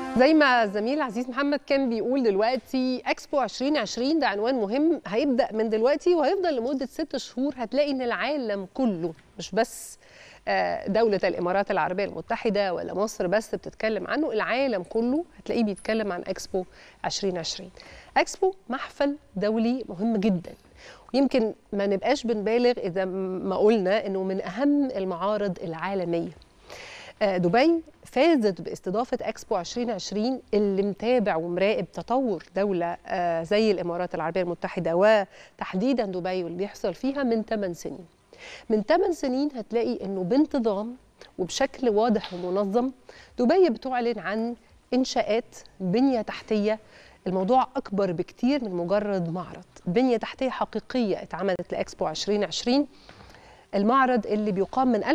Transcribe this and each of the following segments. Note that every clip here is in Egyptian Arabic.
زي ما الزميل عزيز محمد كان بيقول دلوقتي اكسبو 2020 ده عنوان مهم هيبدا من دلوقتي وهيفضل لمده ست شهور هتلاقي ان العالم كله مش بس دولة الإمارات العربية المتحدة ولا مصر بس بتتكلم عنه العالم كله هتلاقيه بيتكلم عن اكسبو 2020 اكسبو محفل دولي مهم جدا ويمكن ما نبقاش بنبالغ إذا ما قلنا أنه من أهم المعارض العالمية دبي فازت باستضافة اكسبو 2020 اللي متابع ومراقب تطور دولة زي الإمارات العربية المتحدة وتحديدا دبي واللي بيحصل فيها من 8 سنين من 8 سنين هتلاقي انه بانتظام وبشكل واضح ومنظم دبي بتعلن عن انشاءات بنيه تحتيه الموضوع اكبر بكتير من مجرد معرض بنيه تحتيه حقيقيه اتعملت لاكسبو 2020 المعرض اللي بيقام من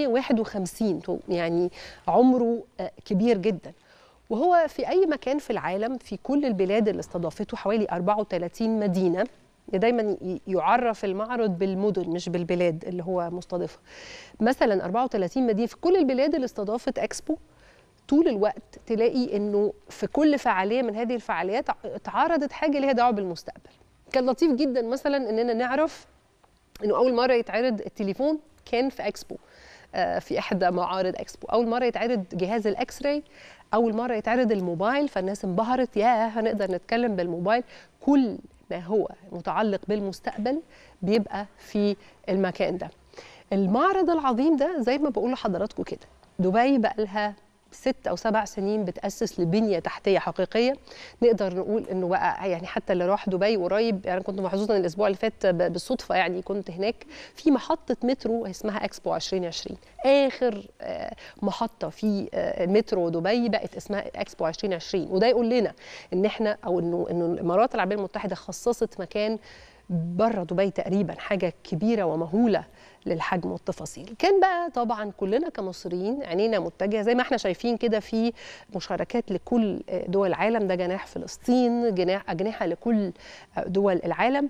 1851 يعني عمره كبير جدا وهو في اي مكان في العالم في كل البلاد اللي استضافته حوالي 34 مدينه دايما يعرف المعرض بالمدن مش بالبلاد اللي هو مستضيفها مثلا 34 مدينه في كل البلاد اللي استضافت اكسبو طول الوقت تلاقي انه في كل فعاليه من هذه الفعاليات اتعرضت حاجه ليها دعوه بالمستقبل كان لطيف جدا مثلا اننا نعرف انه اول مره يتعرض التليفون كان في اكسبو في احدى معارض اكسبو اول مره يتعرض جهاز الاكس راي اول مره يتعرض الموبايل فالناس انبهرت يا هنقدر نتكلم بالموبايل كل ما هو متعلق بالمستقبل بيبقى في المكان ده المعرض العظيم ده زي ما بقول لحضراتكم كده دبي بقى لها ست او سبع سنين بتاسس لبنيه تحتيه حقيقيه نقدر نقول انه بقى يعني حتى اللي راح دبي قريب يعني كنت محظوظه الاسبوع اللي فات بالصدفه يعني كنت هناك في محطه مترو اسمها اكسبو 2020 اخر محطه في مترو دبي بقت اسمها اكسبو 2020 وده يقول لنا ان احنا او انه انه الامارات العربيه المتحده خصصت مكان بره دبي تقريبا حاجه كبيره ومهوله للحجم والتفاصيل كان بقى طبعا كلنا كمصريين عينينا متجهه زي ما احنا شايفين كده في مشاركات لكل دول العالم ده جناح فلسطين جناح اجنحه لكل دول العالم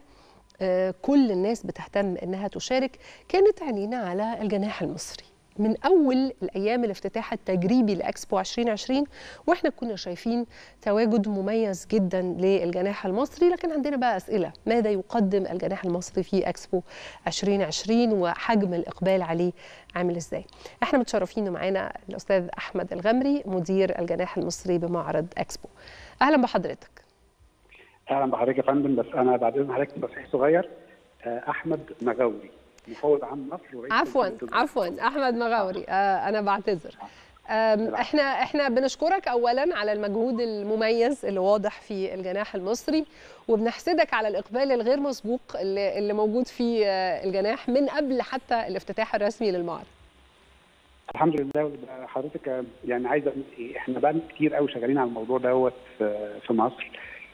كل الناس بتهتم انها تشارك كانت عينينا على الجناح المصري من اول الايام الافتتاح التجريبي لاكسبو 2020 واحنا كنا شايفين تواجد مميز جدا للجناح المصري لكن عندنا بقى اسئله ماذا يقدم الجناح المصري في اكسبو 2020 وحجم الاقبال عليه عامل ازاي احنا متشرفين معانا الاستاذ احمد الغمري مدير الجناح المصري بمعرض اكسبو اهلا بحضرتك اهلا بحضرتك يا فندم بس انا بعد اذن حضرتك تصحيح صغير احمد مغاوري مفوض عام مصر ورئيس عفوا عفوا احمد مغاوري آه انا بعتذر آه احنا احنا بنشكرك اولا على المجهود المميز اللي واضح في الجناح المصري وبنحسدك على الاقبال الغير مسبوق اللي, اللي موجود في الجناح من قبل حتى الافتتاح الرسمي للمعرض الحمد لله حضرتك يعني عايزه ايه احنا بقى كتير قوي شغالين على الموضوع دوت في مصر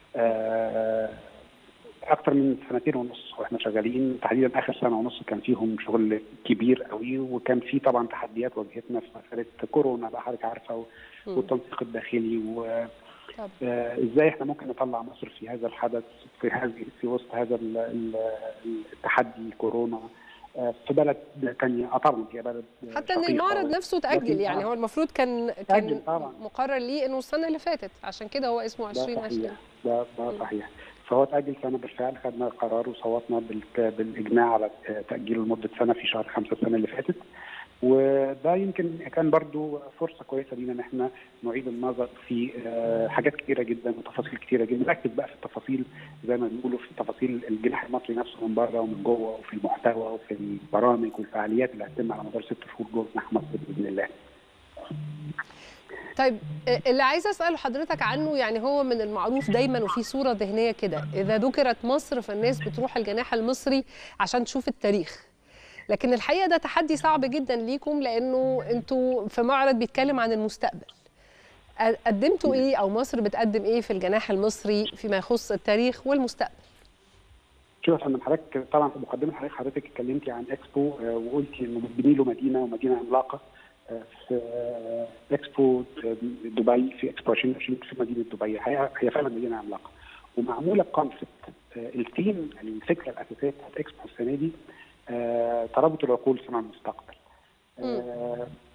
آه اكثر من سنتين ونص واحنا شغالين تحديدا اخر سنه ونص كان فيهم شغل كبير قوي وكان في طبعا تحديات واجهتنا في مساله كورونا بقى حضرتك عارفه والتنسيق الداخلي و ازاي احنا ممكن نطلع مصر في هذا الحدث في هذه في وسط هذا التحدي كورونا في بلد ثانيه اه طبعا هي بلد حتى ان المعرض نفسه تاجل يعني هو المفروض كان كان مقرر ليه انه السنه اللي فاتت عشان كده هو اسمه 2020 ده ده صحيح فهو تأجل سنة بالفعل خدنا قرار وصوتنا بالإجماع على تأجيله لمدة سنة في شهر خمسة السنة اللي فاتت وده يمكن كان برضو فرصة كويسة لينا إن احنا نعيد النظر في حاجات كتيرة جدا وتفاصيل كتيرة جدا نركز بقى في التفاصيل زي ما بنقولوا في تفاصيل الجناح المصري نفسه من بره ومن جوه وفي المحتوى وفي البرامج والفعاليات اللي هتتم على مدار ست شهور جوه جناح مصر بإذن الله. طيب اللي عايزه اساله حضرتك عنه يعني هو من المعروف دايما وفي صوره ذهنيه كده اذا ذكرت مصر فالناس بتروح الجناح المصري عشان تشوف التاريخ لكن الحقيقه ده تحدي صعب جدا ليكم لانه انتوا في معرض بيتكلم عن المستقبل قدمتوا ايه او مصر بتقدم ايه في الجناح المصري فيما يخص التاريخ والمستقبل شوف يا فندم حضرتك طبعا في مقدمه حضرتك حضرتك اتكلمتي عن اكسبو وقلتي انه بتبني له مدينه ومدينه عملاقه في اكسبو دبي في اكسبو 2020 في مدينه دبي هي هي فعلا مدينه عملاقه ومعموله بكونسبت الثيم الفكره الاساسيه بتاعت اكسبو السنه دي ترابط العقول صنع المستقبل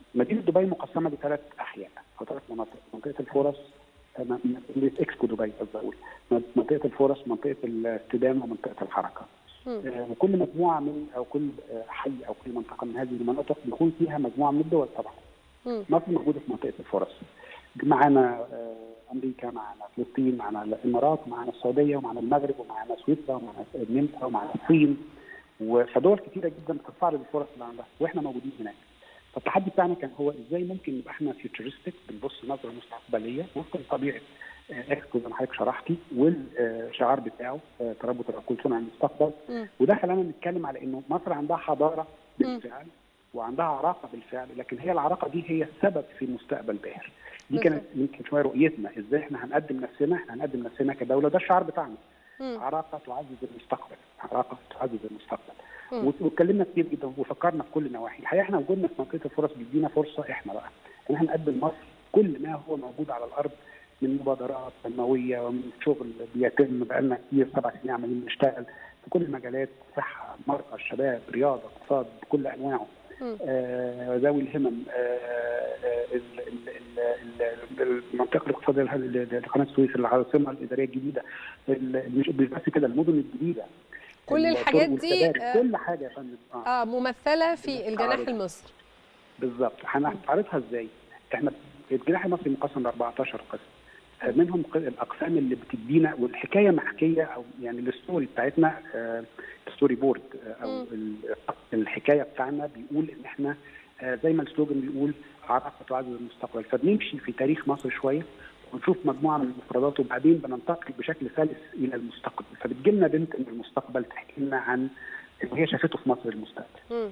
مدينه دبي مقسمه لثلاث احياء او ثلاث مناطق منطقه الفرص اكسبو دبي قصدي اقول منطقه الفرص منطقه الاستدامه ومنطقه الحركه وكل مجموعه من او كل حي او كل منطقه من هذه المناطق بيكون فيها مجموعه من الدول طبعا مصر موجوده في منطقه الفرص معانا امريكا معانا فلسطين معانا الامارات معانا السعوديه ومعانا المغرب ومعانا سويسرا ومعانا النمسا ومعانا الصين فدول كثيره جدا بتستعرض الفرص اللي عندها واحنا موجودين هناك فالتحدي بتاعنا كان هو ازاي ممكن نبقى احنا فيوتشرستك بنبص نظره مستقبليه وفق طبيعه اكسبو زي ما حضرتك شرحتي والشعار بتاعه تربط العقول صنع المستقبل وده خلانا نتكلم على انه مصر عندها حضاره بالفعل وعندها عراقه بالفعل لكن هي العراقه دي هي السبب في مستقبل باهر دي كانت يمكن شويه رؤيتنا ازاي احنا هنقدم نفسنا احنا هنقدم نفسنا كدوله ده الشعار بتاعنا عراقه تعزز المستقبل عراقه تعزز المستقبل واتكلمنا كتير جدا وفكرنا في كل النواحي الحقيقه احنا وجودنا في منطقه الفرص بيدينا فرصه احنا بقى ان احنا نقدم مصر كل ما هو موجود على الارض من مبادرات تنمويه ومن شغل بيتم بقالنا كتير سبع سنين عمالين نشتغل في كل المجالات صحه مرأة الشباب رياضه اقتصاد بكل انواعه آه ذوي الهمم آه المنطقه الاقتصاديه لقناه السويس العاصمه الاداريه الجديده مش بس كده المدن الجديده كل الحاجات دي كل حاجه يا فندم اه ممثله في الجناح المصري بالظبط هنعرضها ازاي؟ احنا الجناح المصري مقسم ل 14 قسم منهم الاقسام اللي بتدينا والحكايه محكيه او يعني الستوري بتاعتنا ستوري بورد او الحكايه بتاعنا بيقول ان احنا زي ما السلوجن بيقول عراقه تعزز المستقبل فبنمشي في تاريخ مصر شويه ونشوف مجموعه من المفردات وبعدين بننتقل بشكل سلس الى المستقبل فبتجي لنا بنت من المستقبل تحكي لنا عن اللي هي شافته في مصر المستقبل.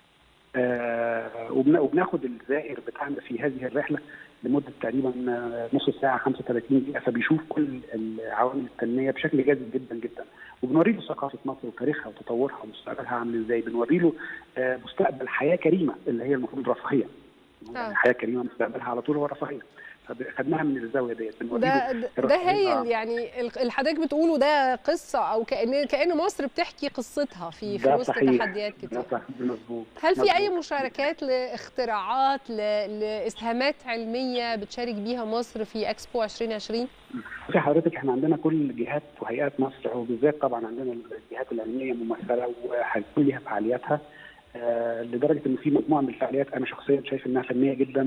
آه وبناخد الزائر بتاعنا في هذه الرحله لمده تقريبا نص ساعه 35 دقيقه فبيشوف كل العوامل التنميه بشكل جيد جدا جدا وبنوري له ثقافه مصر وتاريخها وتطورها ومستقبلها عامل ازاي بنوري له آه مستقبل حياه كريمه اللي هي المفروض رفاهيه يعني حياه كريمه مستقبلها على طول هو رفاهيه خدناها من الزاويه ديت ده ده هايل يعني اللي حضرتك بتقوله ده قصه او كان كان مصر بتحكي قصتها في في وسط تحديات كتير مظبوط هل في اي مشاركات لاختراعات لاسهامات علميه بتشارك بيها مصر في اكسبو 2020 في حضرتك احنا عندنا كل جهات وهيئات مصر وبالذات طبعا عندنا الجهات العلميه ممثله وهيكون ليها فعالياتها آه لدرجه ان في مجموعه من الفعاليات انا شخصيا شايف انها فنيه جدا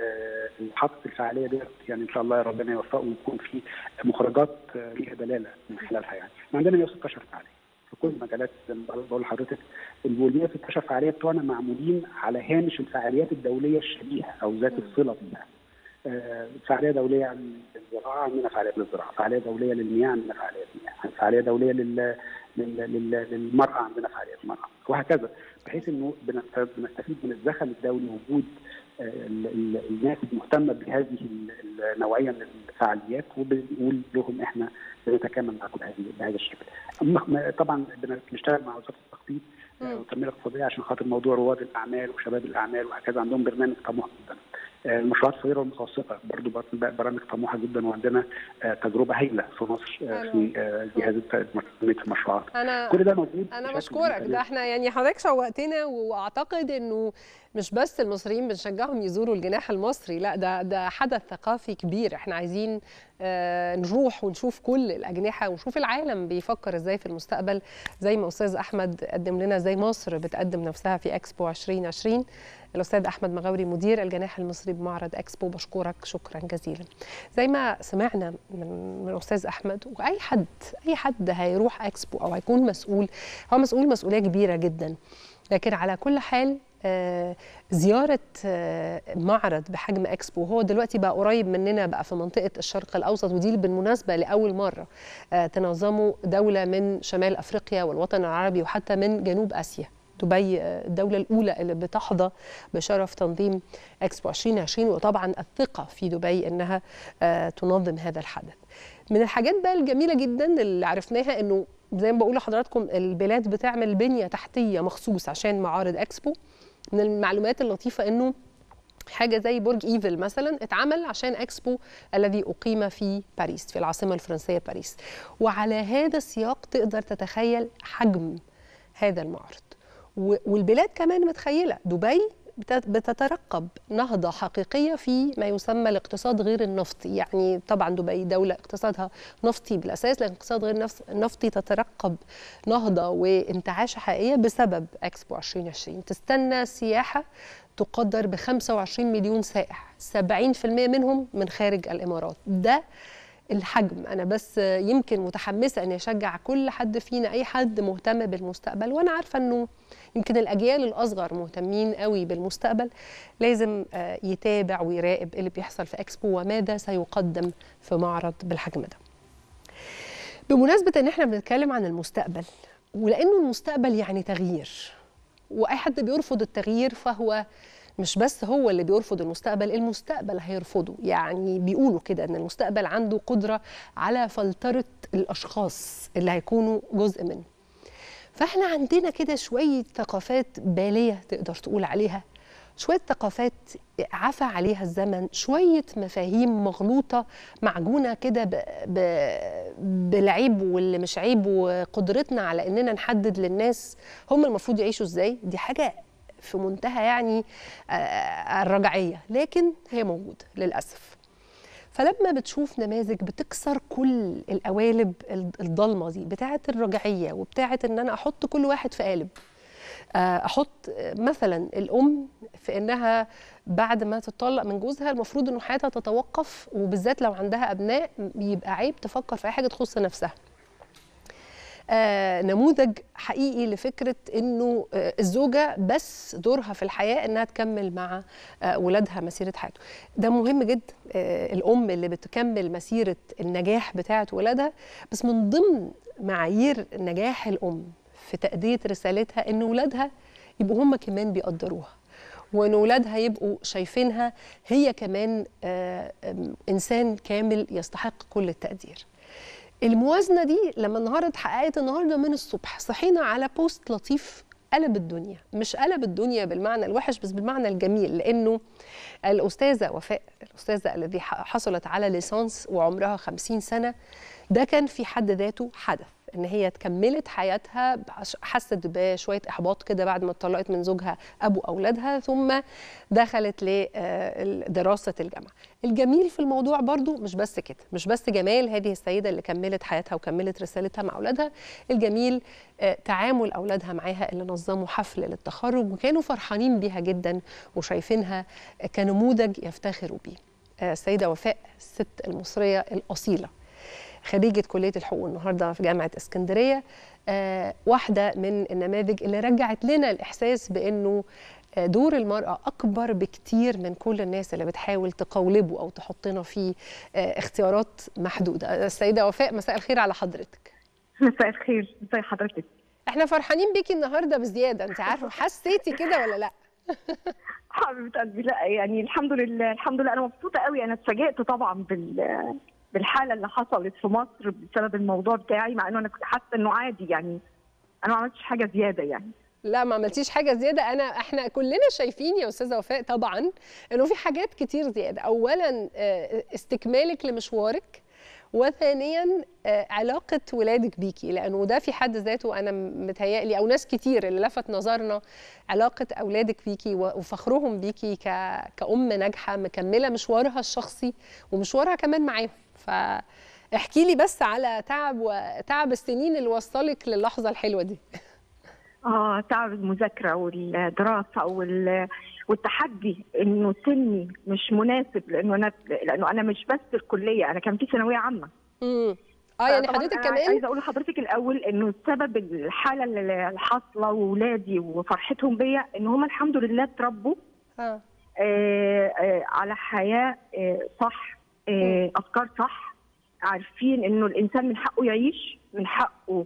وحاطط الفعاليه ديت يعني ان شاء الله ربنا يوفقه ويكون في مخرجات آه ليها دلاله من خلالها يعني. عندنا 116 فعاليه في كل المجالات زي ما بقول لحضرتك ال 116 فعاليه بتوعنا معمولين على هامش الفعاليات الدوليه الشبيهه او ذات الصله بيها. آه فعاليه دوليه عن الزراعه عندنا فعاليه للزراعه، فعاليه دوليه للمياه عندنا فعاليه للمياه، فعاليه دوليه لل للمرأة عندنا فعاليات المرأة وهكذا بحيث انه بنستفيد من الزخم الدولي وجود الناس المهتمة بهذه النوعية من الفعاليات وبنقول لهم احنا بنتكامل معكم بهذا الشكل. طبعا بنشتغل مع وزارة التخطيط والتنمية الاقتصادية عشان خاطر موضوع رواد الأعمال وشباب الأعمال وهكذا عندهم برنامج طموح جدا. المشروعات الصغيره والمتوسطه برضه برامج طموحه جدا وعندنا تجربه هايله في مصر في جهاز تنميه المشروعات أنا كل ده موجود انا بشكرك ده احنا يعني حضرتك شوقتنا واعتقد انه مش بس المصريين بنشجعهم يزوروا الجناح المصري لا ده ده حدث ثقافي كبير احنا عايزين آه نروح ونشوف كل الاجنحه ونشوف العالم بيفكر ازاي في المستقبل زي ما استاذ احمد قدم لنا ازاي مصر بتقدم نفسها في اكسبو 2020 الاستاذ احمد مغاوري مدير الجناح المصري بمعرض اكسبو بشكرك شكرا جزيلا زي ما سمعنا من من الاستاذ احمد واي حد اي حد هيروح اكسبو او هيكون مسؤول هو مسؤول مسؤوليه كبيره جدا لكن على كل حال آه زيارة آه معرض بحجم اكسبو هو دلوقتي بقى قريب مننا بقى في منطقة الشرق الأوسط ودي بالمناسبة لأول مرة آه تنظمه دولة من شمال أفريقيا والوطن العربي وحتى من جنوب آسيا دبي الدولة الأولى اللي بتحظى بشرف تنظيم اكسبو 2020 وطبعا الثقة في دبي أنها تنظم هذا الحدث من الحاجات بقى الجميلة جدا اللي عرفناها أنه زي ما بقول لحضراتكم البلاد بتعمل بنية تحتية مخصوص عشان معارض اكسبو من المعلومات اللطيفة أنه حاجه زي برج ايفل مثلا اتعمل عشان اكسبو الذي اقيم في باريس في العاصمه الفرنسيه باريس وعلى هذا السياق تقدر تتخيل حجم هذا المعرض والبلاد كمان متخيله دبي بتترقب نهضة حقيقية في ما يسمى الاقتصاد غير النفطي يعني طبعا دبي دولة اقتصادها نفطي بالأساس لكن الاقتصاد غير النفطي تترقب نهضة وانتعاشة حقيقية بسبب اكسبو 2020 تستنى سياحة تقدر ب 25 مليون سائح 70% منهم من خارج الإمارات ده الحجم انا بس يمكن متحمسه اني اشجع كل حد فينا اي حد مهتم بالمستقبل وانا عارفه انه يمكن الاجيال الاصغر مهتمين قوي بالمستقبل لازم يتابع ويراقب اللي بيحصل في اكسبو وماذا سيقدم في معرض بالحجم ده بمناسبه ان احنا بنتكلم عن المستقبل ولانه المستقبل يعني تغيير واي حد بيرفض التغيير فهو مش بس هو اللي بيرفض المستقبل المستقبل هيرفضه يعني بيقولوا كده ان المستقبل عنده قدرة على فلترة الأشخاص اللي هيكونوا جزء منه فاحنا عندنا كده شوية ثقافات بالية تقدر تقول عليها شوية ثقافات عفى عليها الزمن شوية مفاهيم مغلوطة معجونة كده ب... ب... بالعيب واللي مش عيب وقدرتنا على اننا نحدد للناس هم المفروض يعيشوا ازاي دي حاجة في منتهى يعني الرجعيه لكن هي موجوده للاسف فلما بتشوف نماذج بتكسر كل القوالب الضلمه دي بتاعه الرجعيه وبتاعه ان انا احط كل واحد في قالب احط مثلا الام في انها بعد ما تطلق من جوزها المفروض انه حياتها تتوقف وبالذات لو عندها ابناء يبقى عيب تفكر في اي حاجه تخص نفسها آه نموذج حقيقي لفكره انه آه الزوجه بس دورها في الحياه انها تكمل مع آه ولادها مسيره حياته ده مهم جدا آه الام اللي بتكمل مسيره النجاح بتاعه ولادها بس من ضمن معايير نجاح الام في تاديه رسالتها ان ولادها يبقوا هم كمان بيقدروها وان ولادها يبقوا شايفينها هي كمان آه انسان كامل يستحق كل التقدير الموازنه دي لما النهارده اتحققت النهارده من الصبح صحينا على بوست لطيف قلب الدنيا مش قلب الدنيا بالمعنى الوحش بس بالمعنى الجميل لانه الاستاذه وفاء الاستاذه الذي حصلت على ليسانس وعمرها 50 سنه ده كان في حد ذاته حدث ان هي كملت حياتها حست بشويه احباط كده بعد ما اتطلقت من زوجها ابو اولادها ثم دخلت لدراسه الجامعه الجميل في الموضوع برضو مش بس كده مش بس جمال هذه السيده اللي كملت حياتها وكملت رسالتها مع اولادها الجميل تعامل اولادها معاها اللي نظموا حفل للتخرج وكانوا فرحانين بيها جدا وشايفينها كنموذج يفتخروا بيه السيده وفاء الست المصريه الاصيله خريجة كلية الحقوق النهاردة في جامعة اسكندرية آه واحدة من النماذج اللي رجعت لنا الإحساس بأنه دور المرأة أكبر بكتير من كل الناس اللي بتحاول تقولبه أو تحطنا في آه اختيارات محدودة السيدة وفاء مساء الخير على حضرتك مساء الخير ازي حضرتك احنا فرحانين بيكي النهارده بزياده انت عارفه حسيتي كده ولا لا حبيبه قلبي لا يعني الحمد لله الحمد لله انا مبسوطه قوي انا اتفاجئت طبعا بال بالحاله اللي حصلت في مصر بسبب الموضوع بتاعي مع انه انا كنت حاسه انه عادي يعني انا ما عملتش حاجه زياده يعني لا ما عملتيش حاجه زياده انا احنا كلنا شايفين يا استاذه وفاء طبعا انه في حاجات كتير زياده اولا استكمالك لمشوارك وثانيا علاقة ولادك بيكي لأنه ده في حد ذاته أنا متهيألي أو ناس كتير اللي لفت نظرنا علاقة أولادك بيكي وفخرهم بيكي كأم ناجحة مكملة مشوارها الشخصي ومشوارها كمان معاهم فاحكي لي بس على تعب وتعب السنين اللي وصلك للحظة الحلوة دي اه تعب المذاكرة والدراسة وال والتحدي انه سني مش مناسب لانه انا لانه انا مش بس الكليه انا كان في ثانويه عامه امم اه يعني حضرتك كمان عايزه اقول لحضرتك الاول انه سبب الحاله اللي حاصله واولادي وفرحتهم بيا ان هم الحمد لله اتربوا آه. آه آه على حياه آه صح آه افكار صح عارفين انه الانسان من حقه يعيش من حقه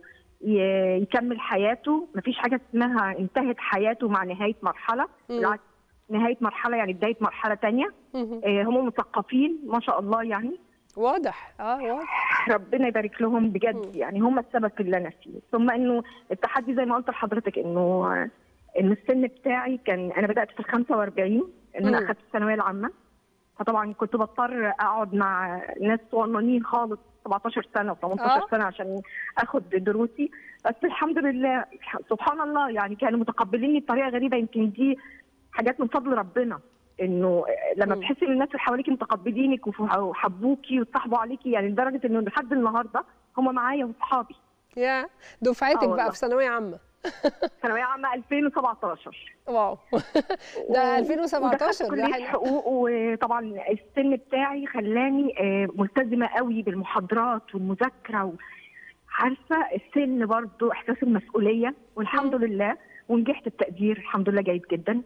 يكمل حياته مفيش حاجه اسمها انتهت حياته مع نهايه مرحله بالعكس نهايه مرحله يعني بدايه مرحله ثانيه آه هم مثقفين ما شاء الله يعني واضح اه واضح ربنا يبارك لهم بجد يعني هم السبب في اللي انا فيه ثم انه التحدي زي ما قلت لحضرتك انه ان السن بتاعي كان انا بدات في ال 45 ان انا اخذت الثانويه العامه فطبعا كنت بضطر اقعد مع ناس صغننين خالص 17 سنه و18 آه. سنه عشان اخد دروسي بس الحمد لله سبحان الله يعني كانوا متقبليني بطريقه غريبه يمكن دي حاجات من فضل ربنا انه لما مم. بتحسي ان الناس اللي حواليكي متقبلينك وف- وحبوكي وتصاحبوا عليكي يعني لدرجه انه لحد النهارده هم معايا واصحابي يا دفعتك آه بقى والله. في ثانويه عامه ثانويه عامه 2017 واو ده و- 2017 ودخلت ده كليه حلو حقوق وطبعا السن بتاعي خلاني آه، ملتزمه قوي بالمحاضرات والمذاكره و... عارفه السن برضو احساس المسؤوليه والحمد مم. لله ونجحت بتقدير الحمد لله جيد جدا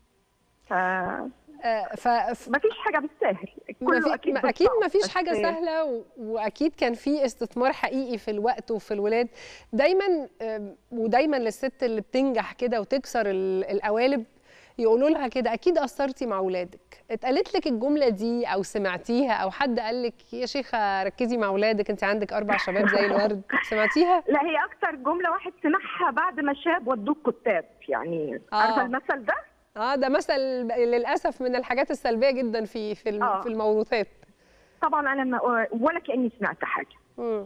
ف آه، ف ف- ما فيش حاجه بالسهل ما كله في اكيد ما اكيد بالصعب، ما فيش بس حاجه سهله و... واكيد كان في استثمار حقيقي في الوقت وفي الولاد دايما آم، ودايما للست اللي بتنجح كده وتكسر ال... القوالب يقولوا لها كده اكيد قصرتي مع اولادك اتقالت لك الجمله دي او سمعتيها او حد قال لك يا شيخه ركزي مع اولادك انت عندك اربع شباب زي الورد سمعتيها لا هي اكتر جمله واحد سمعها بعد ما شاب ودوك كتاب يعني آه. عارفه المثل ده اه ده مثل للاسف من الحاجات السلبيه جدا في في الم- آه. في الموروثات طبعا انا ما ولا كاني سمعت حاجه مم.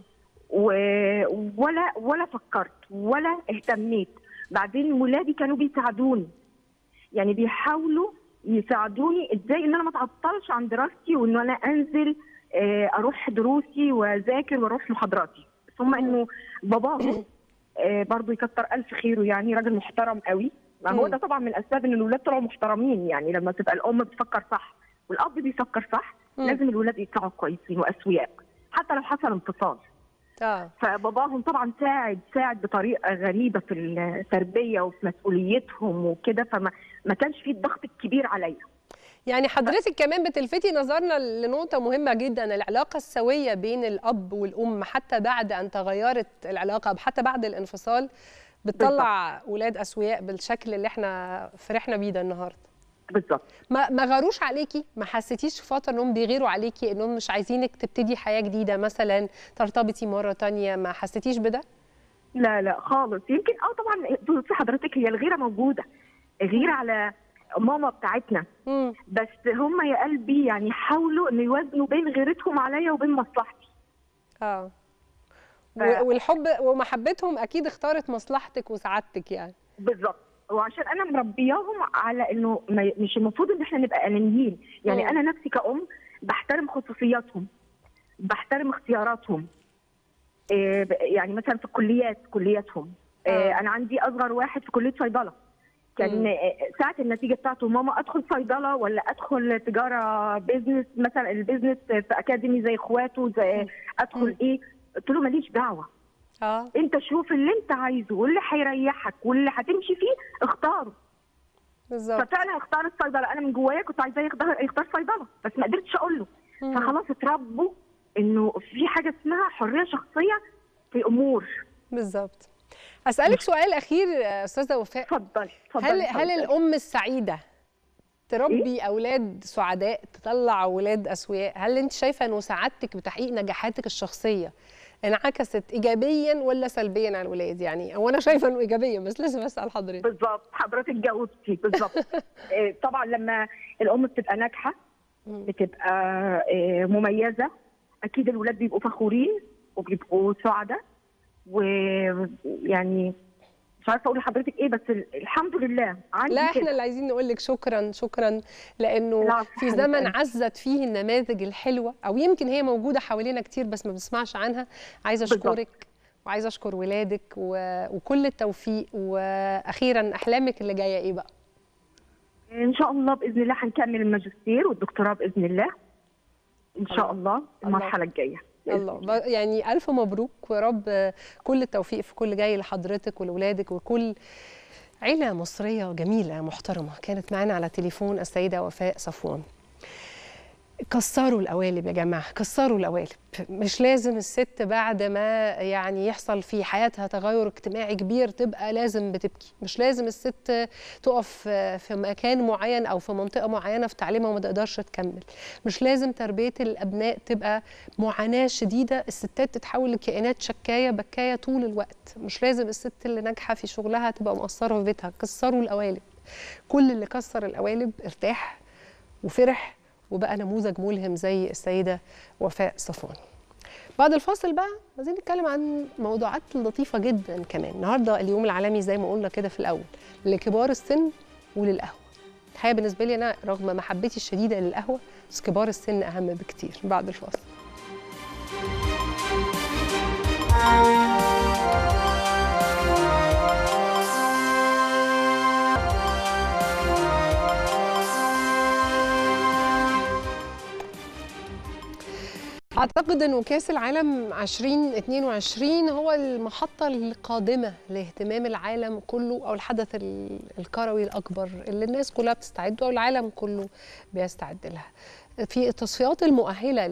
و- ولا ولا فكرت ولا اهتميت بعدين ولادي كانوا بيساعدوني يعني بيحاولوا يساعدوني ازاي ان انا ما اتعطلش عن دراستي وان انا انزل آه، اروح دروسي واذاكر واروح محاضراتي ثم انه باباهم آه، برضو يكتر الف خيره يعني راجل محترم قوي ما هو مم. ده طبعا من اسباب ان الاولاد طلعوا محترمين يعني لما تبقى الام بتفكر صح والاب بيفكر صح مم. لازم الولاد يطلعوا كويسين واسوياء حتى لو حصل انفصال اه فباباهم طبعا ساعد ساعد بطريقه غريبه في التربيه وفي مسؤوليتهم وكده فما ما كانش فيه الضغط الكبير عليا يعني حضرتك كمان بتلفتي نظرنا لنقطة مهمة جدا العلاقة السوية بين الأب والأم حتى بعد أن تغيرت العلاقة حتى بعد الانفصال بتطلع ولاد أسوياء بالشكل اللي احنا فرحنا بيه ده النهاردة بالظبط ما ما غاروش عليكي ما حسيتيش في فترة انهم بيغيروا عليكي انهم مش عايزينك تبتدي حياة جديدة مثلا ترتبطي مرة تانية ما حسيتيش بده؟ لا لا خالص يمكن اه طبعا بصي حضرتك هي الغيره موجوده غيره على ماما بتاعتنا مم. بس هم يا قلبي يعني حاولوا انه يوازنوا بين غيرتهم عليا وبين مصلحتي اه ف- و- والحب ومحبتهم اكيد اختارت مصلحتك وسعادتك يعني بالظبط وعشان انا مربياهم على انه ما مش المفروض ان احنا نبقى انانيين يعني مم. انا نفسي كأم بحترم خصوصياتهم بحترم اختياراتهم إيه ب- يعني مثلا في الكليات كلياتهم آه. إيه انا عندي اصغر واحد في كليه صيدله كان مم. إيه، ساعه النتيجه بتاعته ماما ادخل صيدله ولا ادخل تجاره بيزنس مثلا البيزنس في اكاديمي زي اخواته زي مم. ادخل ايه قلت له ماليش دعوه اه انت شوف اللي انت عايزه واللي هيريحك واللي هتمشي فيه اختاره بالظبط ففعلا اختار الصيدله انا من جوايا كنت عايزاه يختار يختار صيدله بس ما قدرتش اقول له مم. فخلاص اتربوا انه في حاجه اسمها حريه شخصيه في امور بالظبط اسالك سؤال اخير يا استاذه وفاء اتفضلي اتفضلي هل هل اتفضلي. الام السعيده تربي اولاد سعداء تطلع اولاد اسوياء هل انت شايفه انه سعادتك بتحقيق نجاحاتك الشخصيه انعكست ايجابيا ولا سلبيا على الولاد يعني هو انا شايفه انه ايجابيا بس لازم اسال حضرتك بالظبط حضرتك جاوبتي بالظبط إيه، طبعا لما الام بتبقى ناجحه مم. بتبقى إيه، مميزه اكيد الولاد بيبقوا فخورين وبيبقوا سعداء ويعني مش عارفه اقول لحضرتك ايه بس ال- الحمد لله عندي لا كده. احنا اللي عايزين نقول لك شكرا شكرا لانه العفو في حبيبة زمن قلبي. عزت فيه النماذج الحلوه او يمكن هي موجوده حوالينا كتير بس ما بنسمعش عنها عايزه بالظبط. اشكرك وعايزه اشكر ولادك و... وكل التوفيق واخيرا احلامك اللي جايه ايه بقى ان شاء الله باذن الله هنكمل الماجستير والدكتوراه باذن الله ان شاء الله. الله المرحله الجايه بإذن الله ب- يعني الف مبروك ويا رب كل التوفيق في كل جاي لحضرتك ولولادك وكل عيله مصريه جميله محترمه كانت معانا على تليفون السيده وفاء صفوان كسروا القوالب يا جماعه كسروا القوالب مش لازم الست بعد ما يعني يحصل في حياتها تغير اجتماعي كبير تبقى لازم بتبكي مش لازم الست تقف في مكان معين او في منطقه معينه في تعليمها وما تقدرش تكمل مش لازم تربيه الابناء تبقى معاناه شديده الستات تتحول لكائنات شكايه بكايه طول الوقت مش لازم الست اللي ناجحه في شغلها تبقى مقصره في بيتها كسروا القوالب كل اللي كسر القوالب ارتاح وفرح وبقى نموذج ملهم زي السيده وفاء صفوان بعد الفاصل بقى عايزين نتكلم عن موضوعات لطيفه جدا كمان النهارده اليوم العالمي زي ما قلنا كده في الاول لكبار السن وللقهوه الحقيقه بالنسبه لي انا رغم محبتي الشديده للقهوه بس كبار السن اهم بكتير بعد الفاصل اعتقد انه كاس العالم 2022 هو المحطه القادمه لاهتمام العالم كله او الحدث ال- الكروي الاكبر اللي الناس كلها بتستعد او العالم كله بيستعد لها في التصفيات المؤهله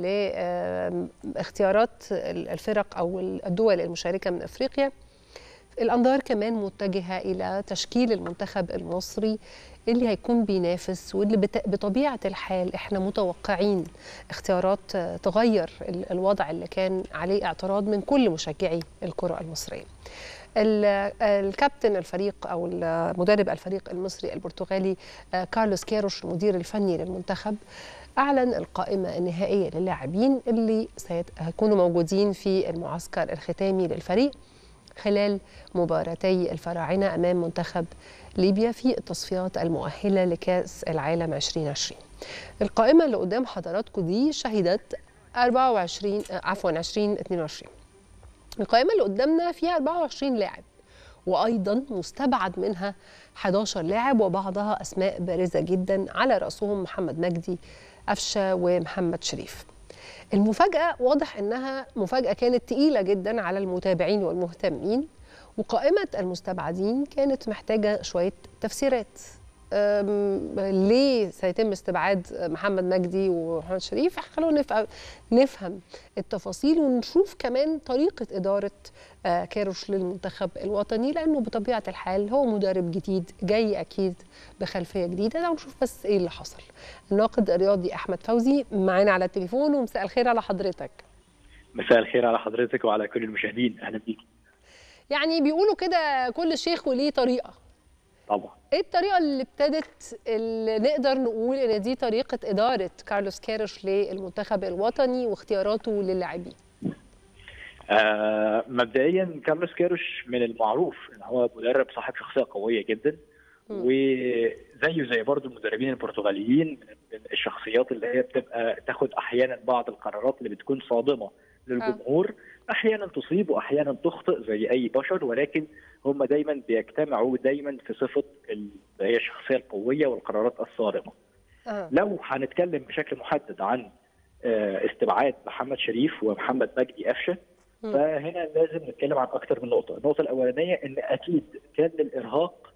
لاختيارات الفرق او الدول المشاركه من افريقيا الانظار كمان متجهه الى تشكيل المنتخب المصري اللي هيكون بينافس واللي بت- بطبيعه الحال احنا متوقعين اختيارات آه، تغير ال- الوضع اللي كان عليه اعتراض من كل مشجعي الكره المصريه. ال- الكابتن الفريق او مدرب الفريق المصري البرتغالي آه، كارلوس كيروش المدير الفني للمنتخب اعلن القائمه النهائيه للاعبين اللي سيكونوا موجودين في المعسكر الختامي للفريق خلال مباراتي الفراعنه امام منتخب ليبيا في التصفيات المؤهله لكاس العالم 2020. القائمه اللي قدام حضراتكم دي شهدت 24 آه، عفوا 2022 القائمة اللي قدامنا فيها 24 لاعب وأيضا مستبعد منها 11 لاعب وبعضها أسماء بارزة جدا على رأسهم محمد مجدي أفشة ومحمد شريف المفاجأة واضح إنها مفاجأة كانت تقيلة جدا على المتابعين والمهتمين وقائمة المستبعدين كانت محتاجة شوية تفسيرات أم، ليه سيتم استبعاد محمد مجدي ومحمد شريف خلونا نفهم, نفهم التفاصيل ونشوف كمان طريقة إدارة آه، كاروش للمنتخب الوطني لأنه بطبيعة الحال هو مدرب جديد جاي أكيد بخلفية جديدة تعالوا نشوف بس إيه اللي حصل الناقد الرياضي أحمد فوزي معانا على التليفون ومساء الخير على حضرتك مساء الخير على حضرتك وعلى كل المشاهدين اهلا بيك يعني بيقولوا كده كل شيخ وليه طريقة طبعا ايه الطريقه اللي ابتدت اللي نقدر نقول ان دي طريقه اداره كارلوس كيروش للمنتخب الوطني واختياراته للاعبين آه مبدئيا كارلوس كيروش من المعروف ان هو مدرب صاحب شخصيه قويه جدا وزيه زي برضه المدربين البرتغاليين من الشخصيات اللي هي بتبقى تاخد احيانا بعض القرارات اللي بتكون صادمه للجمهور احيانا تصيب واحيانا تخطئ زي اي بشر ولكن هم دايما بيجتمعوا دايما في صفه اللي هي الشخصيه القويه والقرارات الصارمه آه. لو هنتكلم بشكل محدد عن آه، استبعاد محمد شريف ومحمد مجدي قفشه مم. فهنا لازم نتكلم عن اكثر من نقطه، النقطه الاولانيه ان اكيد كان للارهاق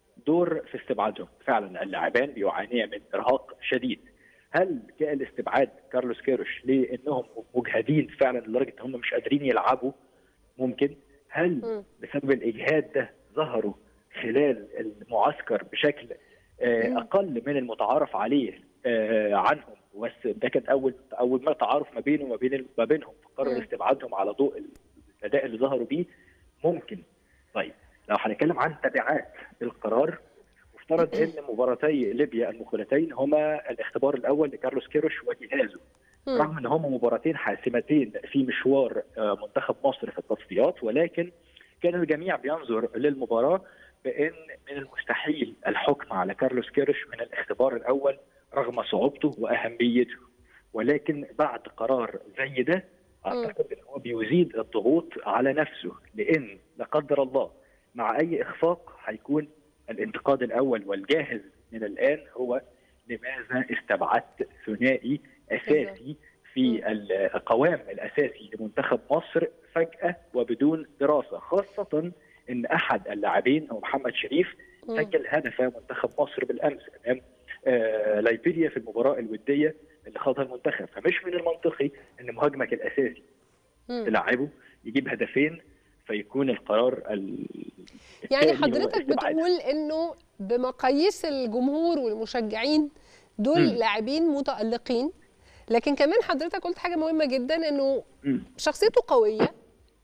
دور في استبعادهم، فعلا اللاعبان بيعانيا من ارهاق شديد. هل جاء الاستبعاد كارلوس كيروش لانهم مجهدين فعلا لدرجه ان هم مش قادرين يلعبوا؟ ممكن. هل مم. بسبب الاجهاد ده ظهروا خلال المعسكر بشكل آه، مم. اقل من المتعارف عليه آه، عنهم بس ده كان اول اول ما تعارف ما بينه وما بين ما بينهم فقرر مم. استبعادهم على ضوء الاداء اللي ظهروا بيه ممكن طيب لو هنتكلم عن تبعات القرار مفترض ان مباراتي ليبيا المقبلتين هما الاختبار الاول لكارلوس كيروش وجهازه مم. رغم ان هما مباراتين حاسمتين في مشوار آه، منتخب مصر في التصفيات ولكن كان الجميع بينظر للمباراه بان من المستحيل الحكم على كارلوس كيروش من الاختبار الاول رغم صعوبته واهميته ولكن بعد قرار زي ده اعتقد ان هو بيزيد الضغوط على نفسه لان لا قدر الله مع اي اخفاق هيكون الانتقاد الاول والجاهز من الان هو لماذا استبعدت ثنائي اساسي في القوام الاساسي لمنتخب مصر فجاه وبدون دراسه خاصه ان احد اللاعبين هو محمد شريف مم. سجل هدف منتخب مصر بالامس امام آه، ليبيريا في المباراه الوديه اللي خاضها المنتخب فمش من المنطقي ان مهاجمك الاساسي مم. تلعبه يجيب هدفين فيكون القرار ال... يعني التالي هو حضرتك الاستبعاد. بتقول انه بمقاييس الجمهور والمشجعين دول مم. لاعبين متألقين لكن كمان حضرتك قلت حاجة مهمة جدا انه مم. شخصيته قوية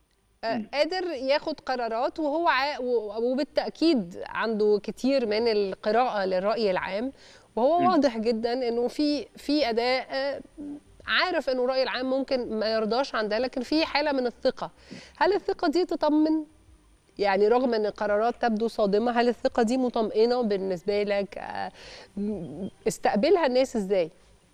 آه، مم. قادر ياخد قرارات وهو ع... و- وبالتأكيد عنده كتير من القراءة للرأي العام وهو مم. واضح جدا انه في في أداء آه، عارف انه الرأي العام ممكن ما يرضاش عن ده لكن في حالة من الثقة هل الثقة دي تطمن يعني رغم ان القرارات تبدو صادمه هل الثقه دي مطمئنه بالنسبه لك آه، م- استقبلها الناس ازاي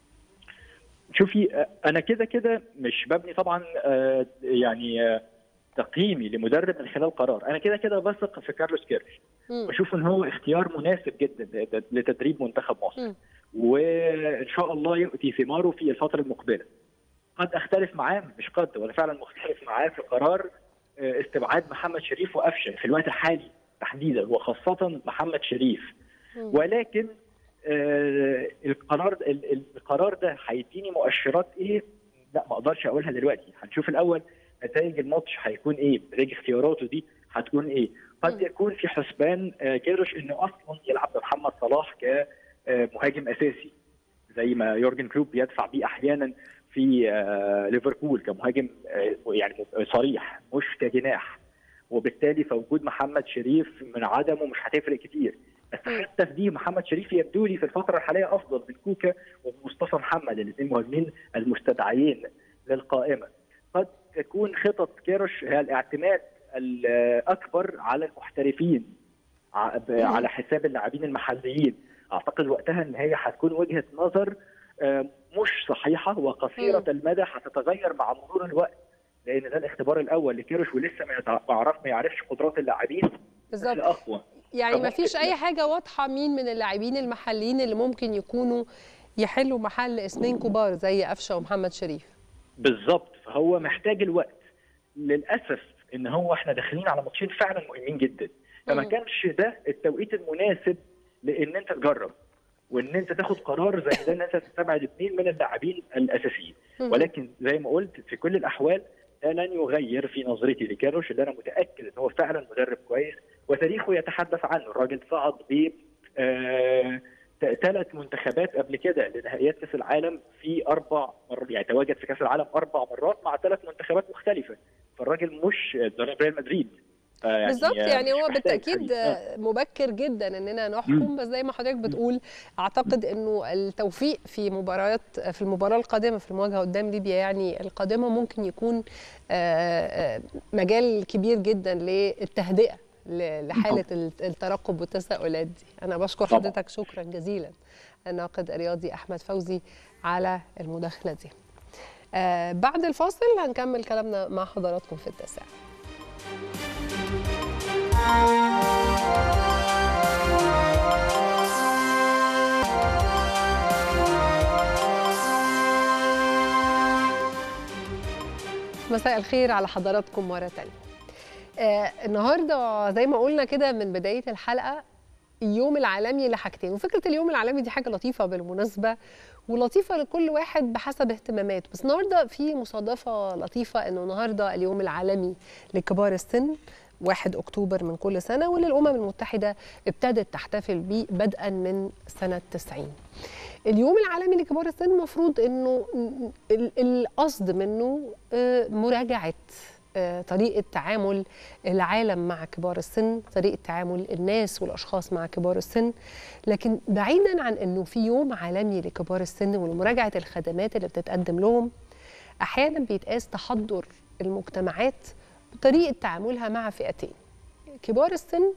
شوفي آه، انا كده كده مش ببني طبعا آه، يعني آه، تقييمي لمدرب من خلال قرار انا كده كده بثق في كارلوس كيرش مم. بشوف ان هو اختيار مناسب جدا لت- لتدريب منتخب مصر مم. وان شاء الله يؤتي ثماره في الفتره المقبله قد اختلف معاه مش قد ولا فعلا مختلف معاه في قرار آه، استبعاد محمد شريف وقفشه في الوقت الحالي تحديدا وخاصه محمد شريف مم. ولكن آه، القرار ال- ال- القرار ده هيديني مؤشرات ايه؟ لا ما اقدرش اقولها دلوقتي هنشوف الاول نتائج الماتش هيكون ايه؟ نتائج اختياراته دي هتكون ايه؟ قد مم. يكون في حسبان آه، كيروش انه اصلا يلعب بمحمد صلاح كمهاجم اساسي زي ما يورجن كلوب بيدفع بيه احيانا في آه، ليفربول كمهاجم آه، يعني صريح مش كجناح وبالتالي فوجود محمد شريف من عدمه مش هتفرق كتير بس مم. حتى في دي محمد شريف يبدو لي في الفتره الحاليه افضل من كوكا ومصطفى محمد الاثنين مهاجمين المستدعيين للقائمه قد تكون خطط كيروش هي الاعتماد الاكبر على المحترفين ع- ب- مم. على حساب اللاعبين المحليين اعتقد وقتها ان هي هتكون وجهه نظر آه، مش صحيحه وقصيره مم. المدى هتتغير مع مرور الوقت لان ده الاختبار الاول لكيروش ولسه ما يتع- ما يعرف ما يعرفش قدرات اللاعبين بشكل بالظبط اقوى يعني ما فممكن- فيش اي حاجه واضحه مين من اللاعبين المحليين اللي ممكن يكونوا يحلوا محل اسمين كبار زي قفشه ومحمد شريف بالظبط فهو محتاج الوقت للاسف ان هو احنا داخلين على ماتشين فعلا مهمين جدا فما مم. كانش ده التوقيت المناسب لان انت تجرب وان انت تاخد قرار زي ده ان انت تستبعد اثنين من اللاعبين الاساسيين مم. ولكن زي ما قلت في كل الاحوال ده لن يغير في نظرتي لكاروش اللي انا متاكد ان هو فعلا مدرب كويس وتاريخه يتحدث عنه الراجل صعد ب ثلاث منتخبات قبل كده لنهائيات كاس العالم في اربع مرات يعني تواجد في كاس العالم اربع مرات مع ثلاث منتخبات مختلفه فالراجل مش درب ريال مدريد فيعني بالظبط يعني مش هو محتاج بالتاكيد حقيقي. آه. مبكر جدا اننا نحكم بس زي ما حضرتك بتقول اعتقد انه التوفيق في مباريات في المباراه القادمه في المواجهه قدام ليبيا يعني القادمه ممكن يكون آه، آه، مجال كبير جدا للتهدئه ل- لحاله الترقب والتساؤلات دي انا بشكر طبعاً. حضرتك شكرا جزيلا الناقد الرياضي احمد فوزي على المداخله دي آه، بعد الفاصل هنكمل كلامنا مع حضراتكم في التاسعه مساء الخير على حضراتكم مرة تانية آه النهاردة زي ما قلنا كده من بداية الحلقة اليوم العالمي لحاجتين وفكرة اليوم العالمي دي حاجة لطيفة بالمناسبة ولطيفة لكل واحد بحسب اهتماماته بس النهاردة في مصادفة لطيفة انه النهاردة اليوم العالمي لكبار السن 1 اكتوبر من كل سنة واللي الامم المتحدة ابتدت تحتفل بيه بدءا من سنة 90 اليوم العالمي لكبار السن المفروض انه ال- القصد منه آه، مراجعه آه، طريقه تعامل العالم مع كبار السن طريقه تعامل الناس والاشخاص مع كبار السن لكن بعيدا عن انه في يوم عالمي لكبار السن ولمراجعه الخدمات اللي بتتقدم لهم احيانا بيتقاس تحضر المجتمعات بطريقه تعاملها مع فئتين كبار السن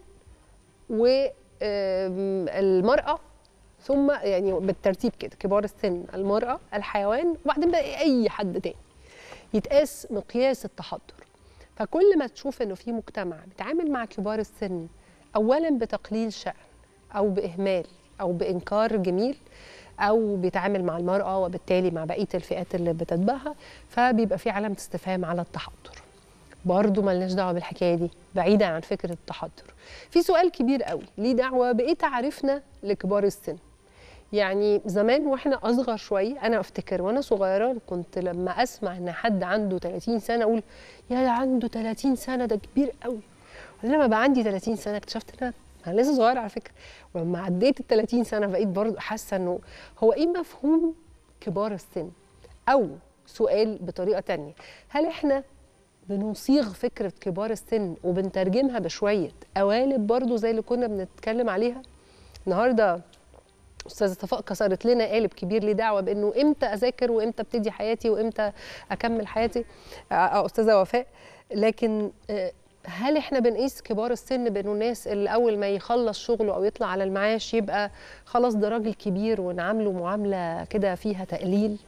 والمراه ثم يعني بالترتيب كده كبار السن المرأة الحيوان وبعدين بقى أي حد تاني يتقاس مقياس التحضر فكل ما تشوف إنه في مجتمع بيتعامل مع كبار السن أولا بتقليل شأن أو بإهمال أو بإنكار جميل أو بيتعامل مع المرأة وبالتالي مع بقية الفئات اللي بتتبعها فبيبقى في علامة استفهام على التحضر برضه ملناش دعوه بالحكايه دي بعيدا عن فكره التحضر في سؤال كبير قوي ليه دعوه بايه تعريفنا لكبار السن يعني زمان واحنا اصغر شويه انا افتكر وانا صغيره كنت لما اسمع ان حد عنده 30 سنه اقول يا ده عنده 30 سنه ده كبير قوي ولما بقى عندي 30 سنه اكتشفت ان انا أنا لسه صغيره على فكره ولما عديت ال 30 سنه بقيت برضه حاسه انه هو ايه مفهوم كبار السن او سؤال بطريقه تانية هل احنا بنصيغ فكرة كبار السن وبنترجمها بشوية قوالب برضو زي اللي كنا بنتكلم عليها النهاردة أستاذة صفاء كسرت لنا قالب كبير ليه دعوة بأنه إمتى أذاكر وإمتى ابتدي حياتي وإمتى أكمل حياتي آه، آه، أستاذة وفاء لكن آه، هل احنا بنقيس كبار السن بانه الناس اللي اول ما يخلص شغله او يطلع على المعاش يبقى خلاص ده راجل كبير ونعامله معامله كده فيها تقليل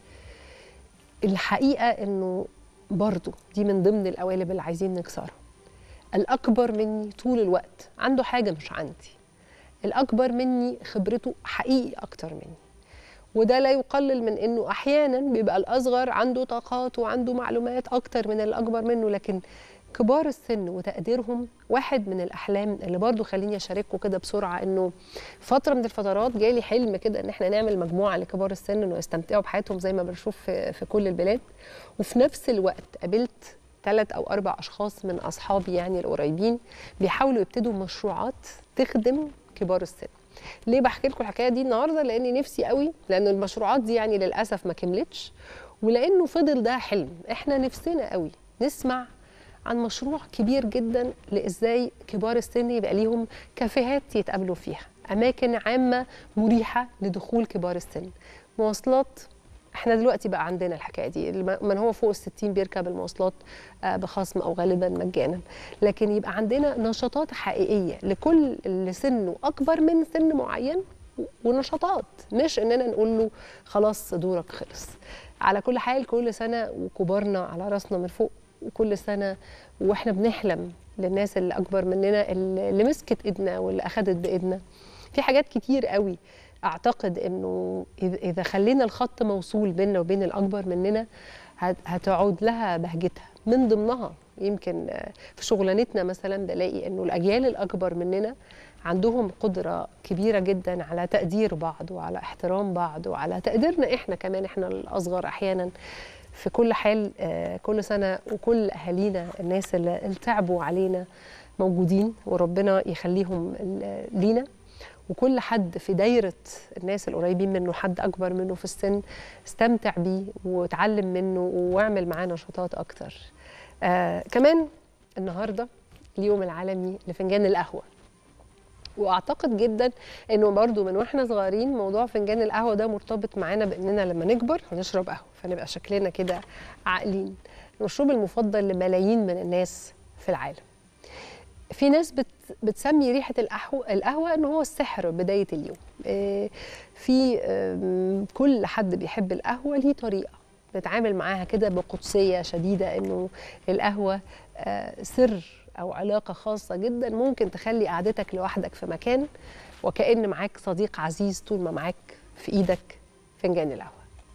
الحقيقه انه برضو دي من ضمن القوالب اللي عايزين نكسرها الاكبر مني طول الوقت عنده حاجه مش عندي الاكبر مني خبرته حقيقي اكتر مني وده لا يقلل من انه احيانا بيبقى الاصغر عنده طاقات وعنده معلومات اكتر من الاكبر منه لكن كبار السن وتقديرهم واحد من الاحلام اللي برضو خليني اشارككم كده بسرعه انه فتره من الفترات جالي حلم كده ان احنا نعمل مجموعه لكبار السن انه يستمتعوا بحياتهم زي ما بنشوف في, في كل البلاد وفي نفس الوقت قابلت ثلاث او اربع اشخاص من اصحابي يعني القريبين بيحاولوا يبتدوا مشروعات تخدم كبار السن ليه بحكي لكم الحكايه دي النهارده لاني نفسي قوي لان المشروعات دي يعني للاسف ما كملتش ولانه فضل ده حلم احنا نفسنا قوي نسمع عن مشروع كبير جدا لازاي كبار السن يبقى ليهم كافيهات يتقابلوا فيها اماكن عامه مريحه لدخول كبار السن مواصلات احنا دلوقتي بقى عندنا الحكايه دي من هو فوق ال 60 بيركب المواصلات بخصم او غالبا مجانا لكن يبقى عندنا نشاطات حقيقيه لكل اللي سنه اكبر من سن معين ونشاطات مش اننا نقول له خلاص دورك خلص على كل حال كل سنه وكبارنا على راسنا من فوق وكل سنه واحنا بنحلم للناس اللي اكبر مننا اللي مسكت ايدنا واللي اخذت بايدنا في حاجات كتير قوي اعتقد انه اذا خلينا الخط موصول بيننا وبين الاكبر مننا هتعود لها بهجتها من ضمنها يمكن في شغلانتنا مثلا بلاقي انه الاجيال الاكبر مننا عندهم قدره كبيره جدا على تقدير بعض وعلى احترام بعض وعلى تقديرنا احنا كمان احنا الاصغر احيانا في كل حال كل سنه وكل اهالينا الناس اللي تعبوا علينا موجودين وربنا يخليهم لينا وكل حد في دايرة الناس القريبين منه حد أكبر منه في السن استمتع بيه وتعلم منه واعمل معاه نشاطات أكتر آه كمان النهاردة اليوم العالمي لفنجان القهوة واعتقد جدا انه برضو من واحنا صغيرين موضوع فنجان القهوه ده مرتبط معانا باننا لما نكبر هنشرب قهوه فنبقى شكلنا كده عاقلين المشروب المفضل لملايين من الناس في العالم في ناس بت بتسمي ريحه القهوه القهوه ان هو السحر بدايه اليوم في كل حد بيحب القهوه ليه طريقه نتعامل معاها كده بقدسيه شديده انه القهوه سر او علاقه خاصه جدا ممكن تخلي قعدتك لوحدك في مكان وكأن معاك صديق عزيز طول ما معاك في ايدك فنجان القهوه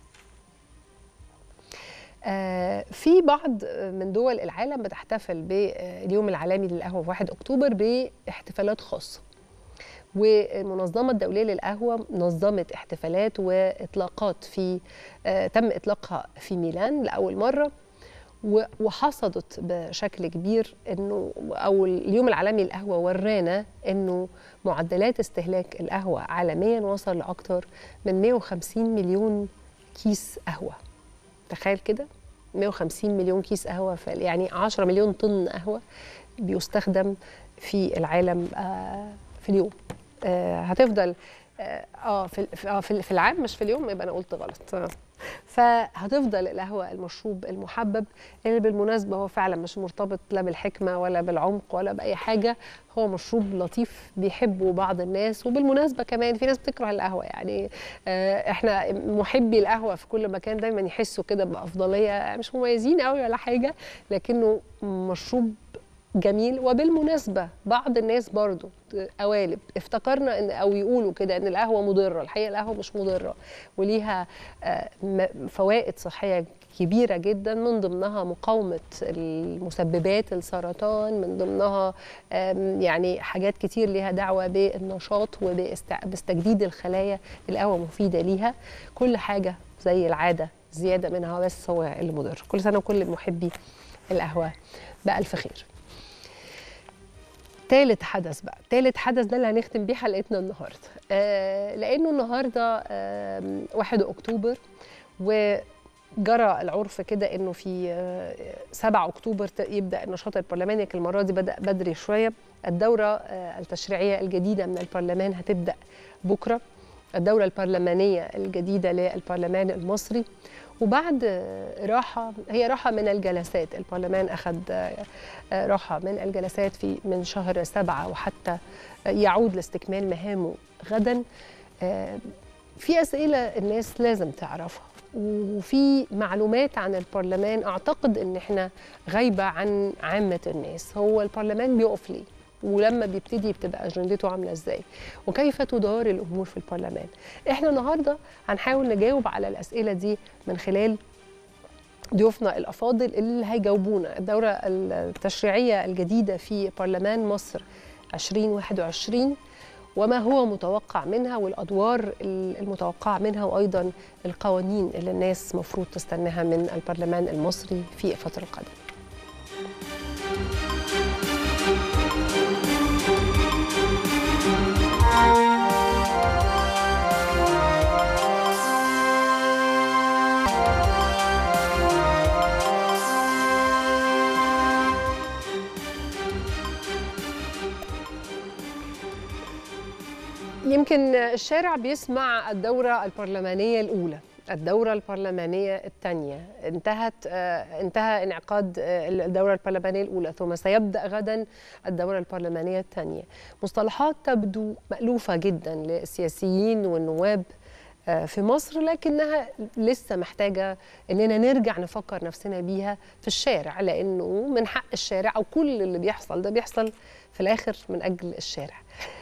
آه في بعض من دول العالم بتحتفل باليوم العالمي للقهوه في 1 اكتوبر باحتفالات خاصه والمنظمه الدوليه للقهوه نظمت احتفالات واطلاقات في آه تم اطلاقها في ميلان لاول مره وحصدت بشكل كبير انه او اليوم العالمي للقهوه ورانا انه معدلات استهلاك القهوه عالميا وصل لاكثر من 150 مليون كيس قهوه تخيل كده 150 مليون كيس قهوه يعني 10 مليون طن قهوه بيستخدم في العالم في اليوم هتفضل اه في في العام مش في اليوم يبقى انا قلت غلط فهتفضل القهوة المشروب المحبب اللي بالمناسبة هو فعلا مش مرتبط لا بالحكمة ولا بالعمق ولا بأي حاجة هو مشروب لطيف بيحبه بعض الناس وبالمناسبة كمان في ناس بتكره القهوة يعني احنا محبي القهوة في كل مكان دايما يحسوا كده بأفضلية مش مميزين قوي ولا حاجة لكنه مشروب جميل وبالمناسبة بعض الناس برضو قوالب افتكرنا ان او يقولوا كده ان القهوه مضره الحقيقه القهوه مش مضره وليها فوائد صحيه كبيره جدا من ضمنها مقاومه المسببات السرطان من ضمنها يعني حاجات كتير ليها دعوه بالنشاط وباستجديد الخلايا القهوه مفيده ليها كل حاجه زي العاده زياده منها بس هو اللي مضر كل سنه وكل محبي القهوه بألف خير تالت حدث بقى تالت حدث ده اللي هنختم بيه حلقتنا النهارده آه لانه النهارده آه 1 اكتوبر وجرى العرف كده انه في آه 7 اكتوبر يبدا النشاط البرلماني المره دي بدا بدري شويه الدوره آه التشريعيه الجديده من البرلمان هتبدا بكره الدوره البرلمانيه الجديده للبرلمان المصري وبعد راحة هي راحة من الجلسات البرلمان أخذ راحة من الجلسات في من شهر سبعة وحتى يعود لاستكمال مهامه غدا في أسئلة الناس لازم تعرفها وفي معلومات عن البرلمان أعتقد إن إحنا غايبة عن عامة الناس هو البرلمان بيقف ليه ولما بيبتدي بتبقى اجندته عامله ازاي وكيف تدار الامور في البرلمان احنا النهارده هنحاول نجاوب على الاسئله دي من خلال ضيوفنا الافاضل اللي هيجاوبونا الدوره التشريعيه الجديده في برلمان مصر 2021 وما هو متوقع منها والادوار المتوقعه منها وايضا القوانين اللي الناس مفروض تستناها من البرلمان المصري في الفتره القادمه يمكن الشارع بيسمع الدورة البرلمانية الأولى الدورة البرلمانية الثانية انتهت آه انتهى انعقاد آه الدورة البرلمانية الأولى ثم سيبدأ غدا الدورة البرلمانية الثانية مصطلحات تبدو مألوفة جدا للسياسيين والنواب آه في مصر لكنها لسه محتاجة إننا نرجع نفكر نفسنا بيها في الشارع لأنه من حق الشارع أو كل اللي بيحصل ده بيحصل في الآخر من أجل الشارع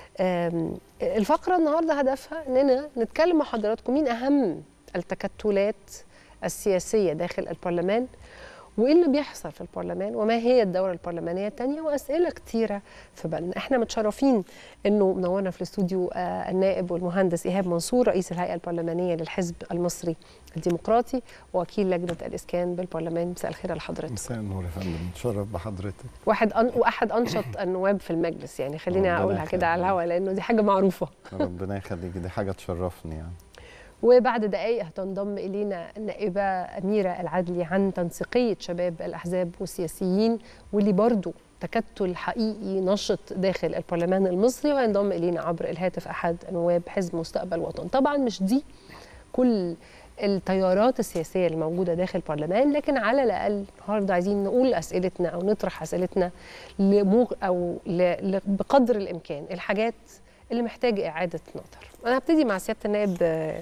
الفقرة النهاردة هدفها أننا نتكلم مع حضراتكم مين أهم التكتلات السياسية داخل البرلمان وإيه اللي بيحصل في البرلمان وما هي الدورة البرلمانية الثانية وأسئلة كتيرة في بالنا إحنا متشرفين أنه منورنا في الاستوديو آه النائب والمهندس إيهاب منصور رئيس الهيئة البرلمانية للحزب المصري الديمقراطي ووكيل لجنة الإسكان بالبرلمان مساء الخير لحضرتك مساء النور يا فندم متشرف بحضرتك واحد أن... واحد أنشط النواب في المجلس يعني خليني أقولها كده على الهواء لأنه دي حاجة معروفة ربنا يخليك دي حاجة تشرفني يعني وبعد دقائق هتنضم الينا النائبه اميره العدلي عن تنسيقيه شباب الاحزاب والسياسيين واللي برضو تكتل حقيقي نشط داخل البرلمان المصري وينضم الينا عبر الهاتف احد نواب حزب مستقبل وطن طبعا مش دي كل التيارات السياسيه الموجوده داخل البرلمان لكن على الاقل النهارده عايزين نقول اسئلتنا او نطرح اسئلتنا لمغ او ل... بقدر الامكان الحاجات اللي محتاجه اعاده نظر انا هبتدي مع سياده النائب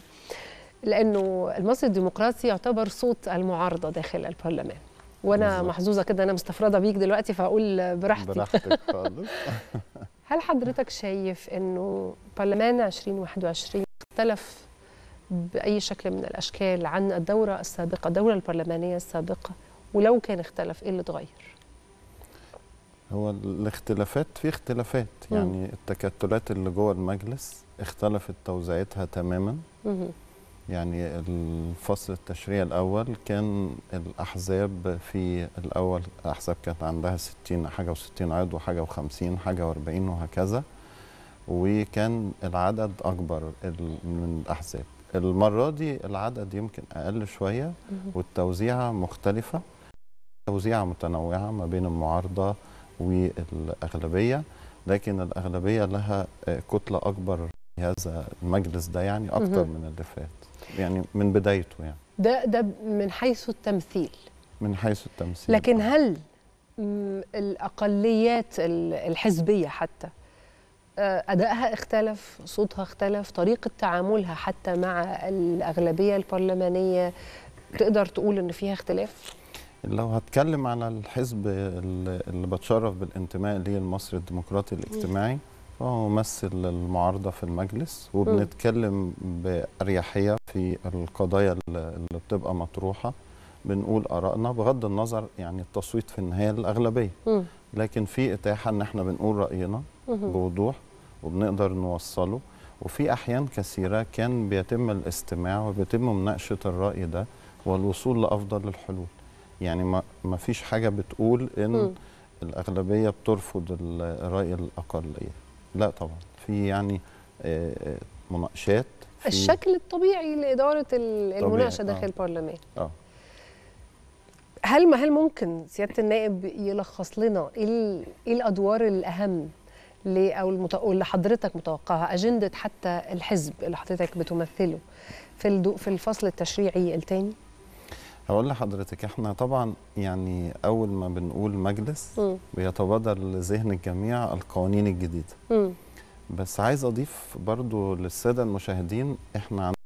لانه المصري الديمقراطي يعتبر صوت المعارضه داخل البرلمان وانا بالزبط. محظوظه كده انا مستفرده بيك دلوقتي فاقول براحتي براحتك خالص هل حضرتك شايف انه برلمان 2021 اختلف باي شكل من الاشكال عن الدوره السابقه الدوره البرلمانيه السابقه ولو كان اختلف ايه اللي اتغير هو الاختلافات في اختلافات مم. يعني التكتلات اللي جوه المجلس اختلفت توزيعتها تماما مهم. يعني الفصل التشريعي الأول كان الأحزاب في الأول الأحزاب كانت عندها 60 حاجة و60 عضو حاجة و50 حاجة و40 وهكذا وكان العدد أكبر ال- من الأحزاب المرة دي العدد يمكن أقل شوية مهم. والتوزيعة مختلفة توزيعة متنوعة ما بين المعارضة والأغلبية لكن الأغلبية لها آه، كتلة أكبر في هذا المجلس ده يعني أكتر مهم. من اللي فات يعني من بدايته يعني ده ده من حيث التمثيل من حيث التمثيل لكن هل مم، الأقليات ال- الحزبية حتى آه، أدائها اختلف صوتها اختلف طريقة تعاملها حتى مع الأغلبية البرلمانية تقدر تقول إن فيها اختلاف لو هتكلم على الحزب اللي اللي بتشرف بالانتماء ليه المصري الديمقراطي الاجتماعي فهو ممثل المعارضة في المجلس وبنتكلم بأريحية في القضايا اللي اللي بتبقى مطروحة بنقول آرائنا بغض النظر يعني التصويت في النهاية للأغلبية مم. لكن في إتاحة إن احنا بنقول رأينا مهم. بوضوح وبنقدر نوصله وفي أحيان كثيرة كان بيتم الاستماع وبيتم مناقشة الرأي ده والوصول لأفضل الحلول يعني ما ما فيش حاجة بتقول إن مم. الأغلبية بترفض ال- رأي الأقلية لا طبعا في يعني آه، آه، مناقشات في الشكل الطبيعي لإدارة ال- المناقشة طبيعي، داخل آه. البرلمان اه هل ما هل ممكن سيادة النائب يلخص لنا ايه ال- إيه الادوار الاهم ل- او المت... اللي حضرتك متوقعها اجنده حتى الحزب اللي حضرتك بتمثله في الدو... في الفصل التشريعي الثاني هقول لحضرتك احنا طبعا يعني اول ما بنقول مجلس مم. بيتبادر لذهن الجميع القوانين الجديده مم. بس عايز اضيف برضو للساده المشاهدين احنا عن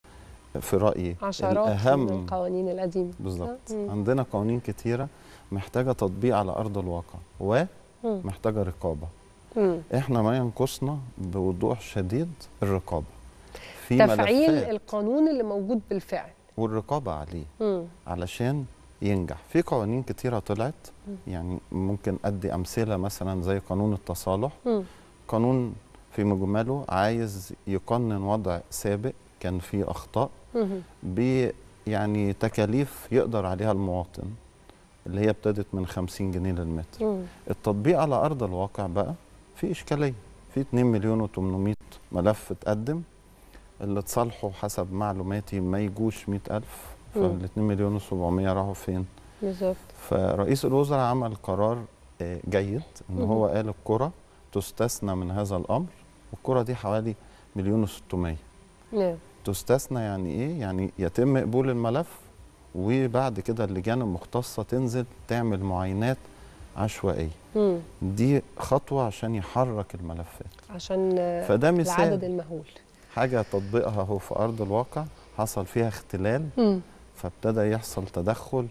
في رايي عشرات من الاهم القوانين القديمه بالظبط مم. عندنا قوانين كتيره محتاجه تطبيق على ارض الواقع مم. ومحتاجه رقابه مم. احنا ما ينقصنا بوضوح شديد الرقابه في تفعيل ملفات القانون اللي موجود بالفعل والرقابه عليه مم. علشان ينجح في قوانين كتيرة طلعت مم. يعني ممكن أدي أمثلة مثلا زي قانون التصالح مم. قانون في مجمله عايز يقنن وضع سابق كان فيه أخطاء مم. ب يعني تكاليف يقدر عليها المواطن اللي هي ابتدت من 50 جنيه للمتر مم. التطبيق على أرض الواقع بقى في إشكالية في 2 مليون و800 ملف اتقدم اللي اتصالحوا حسب معلوماتي ما يجوش 100000 مم. فال 2 مليون و700 راحوا فين؟ بالظبط فرئيس الوزراء عمل قرار آه، جيد ان مهم. هو قال الكرة تستثنى من هذا الامر والكرة دي حوالي مليون و600 نعم تستثنى يعني ايه يعني يتم قبول الملف وبعد كده اللجان المختصة تنزل تعمل معاينات عشوائية مم. دي خطوة عشان يحرك الملفات عشان آه، فده العدد مثال المهول حاجة تطبيقها هو في أرض الواقع حصل فيها اختلال مم. فابتدى يحصل تدخل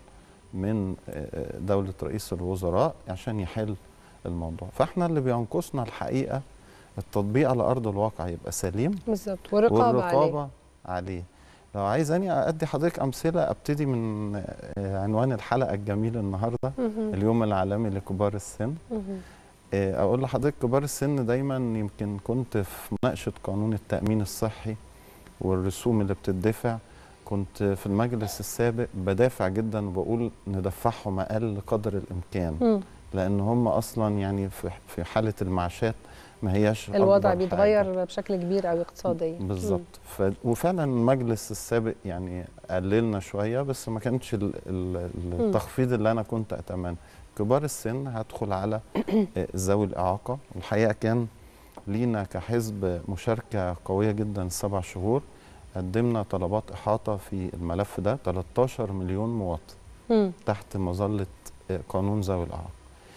من آه، دولة رئيس الوزراء عشان يحل الموضوع فاحنا اللي بينقصنا الحقيقة التطبيق على أرض الواقع يبقى سليم بالظبط والرقابه عليه والرقابة عليه لو عايزاني أدي حضرتك أمثلة أبتدي من آه، عنوان الحلقة الجميل النهاردة مهم. اليوم العالمي لكبار السن مهم. آه، أقول لحضرتك كبار السن دايما يمكن كنت في مناقشة قانون التأمين الصحي والرسوم اللي بتدفع كنت في المجلس السابق بدافع جدا وبقول ندفعهم أقل قدر الإمكان مم. لأن هم أصلا يعني في في حالة المعاشات ما هياش الوضع أكبر حاجة. بيتغير بشكل كبير قوي اقتصاديا بالظبط ف... وفعلا المجلس السابق يعني قللنا شويه بس ما كانش ال... ال... التخفيض اللي انا كنت اتمنى كبار السن هدخل على آه، ذوي الاعاقه والحقيقه كان لينا كحزب مشاركه قويه جدا السبع شهور قدمنا طلبات احاطه في الملف ده 13 مليون مواطن مم. تحت مظله آه، قانون ذوي الاعاقه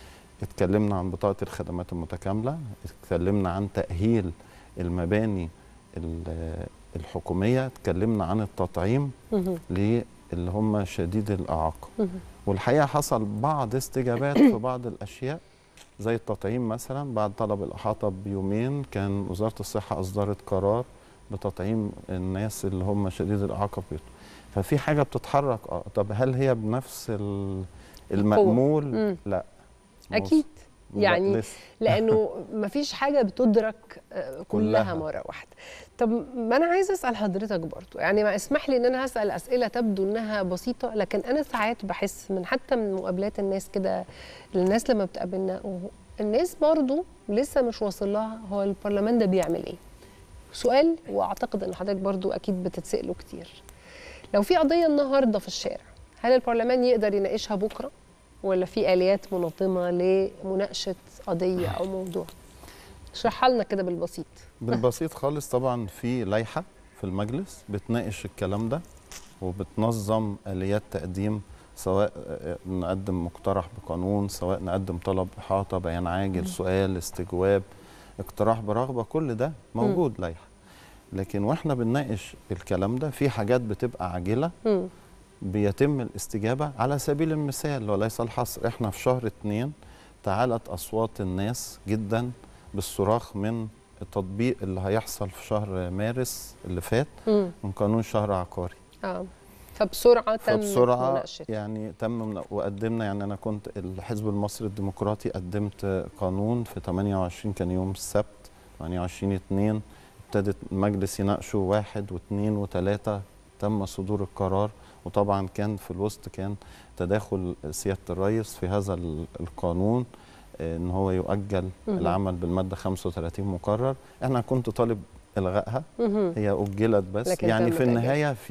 اتكلمنا عن بطاقه الخدمات المتكامله اتكلمنا عن تاهيل المباني ال- الحكوميه اتكلمنا عن التطعيم مهم. للي هم شديد الاعاقه مهم. والحقيقه حصل بعض استجابات في بعض الاشياء زي التطعيم مثلا بعد طلب الاحاطه بيومين كان وزاره الصحه اصدرت قرار بتطعيم الناس اللي هم شديد الاعاقه في بيوتهم ففي حاجه بتتحرك اه طب هل هي بنفس ال- المأمول مم. لا اكيد لا، يعني لسه. لانه مفيش حاجه بتدرك آه، كلها كلها. مره واحده طب ما انا عايزه اسال حضرتك برضو يعني ما اسمح لي ان انا هسال اسئله تبدو انها بسيطه لكن انا ساعات بحس من حتى من مقابلات الناس كده الناس لما بتقابلنا وهو- الناس برضو لسه مش واصل لها هو البرلمان ده بيعمل ايه سؤال واعتقد ان حضرتك برضو اكيد بتتساله كتير لو في قضيه النهارده في الشارع هل البرلمان يقدر يناقشها بكره ولا في اليات منظمه لمناقشه قضيه او موضوع اشرحها لنا كده بالبسيط بالبسيط خالص طبعا في لائحه في المجلس بتناقش الكلام ده وبتنظم اليات تقديم سواء آه، نقدم مقترح بقانون سواء نقدم طلب احاطه بيان عاجل سؤال استجواب اقتراح برغبه كل ده موجود لائحه لكن واحنا بنناقش الكلام ده في حاجات بتبقى عاجله مم. بيتم الاستجابة على سبيل المثال وليس الحصر احنا في شهر اتنين تعالت أصوات الناس جدا بالصراخ من التطبيق اللي هيحصل في شهر مارس اللي فات مم. من قانون شهر عقاري اه فبسرعه تم فبسرعة مناقشته يعني تم من وقدمنا يعني أنا كنت الحزب المصري الديمقراطي قدمت قانون في 28 كان يوم السبت 28 2 ابتدت المجلس يناقشه واحد واثنين وثلاثة تم صدور القرار وطبعا كان في الوسط كان تداخل سيادة الرئيس في هذا ال- القانون آه، ان هو يؤجل مهم. العمل بالمادة 35 مقرر احنا كنت طالب الغائها مهم. هي أجلت بس لكن يعني تم في تأجيلها. النهاية في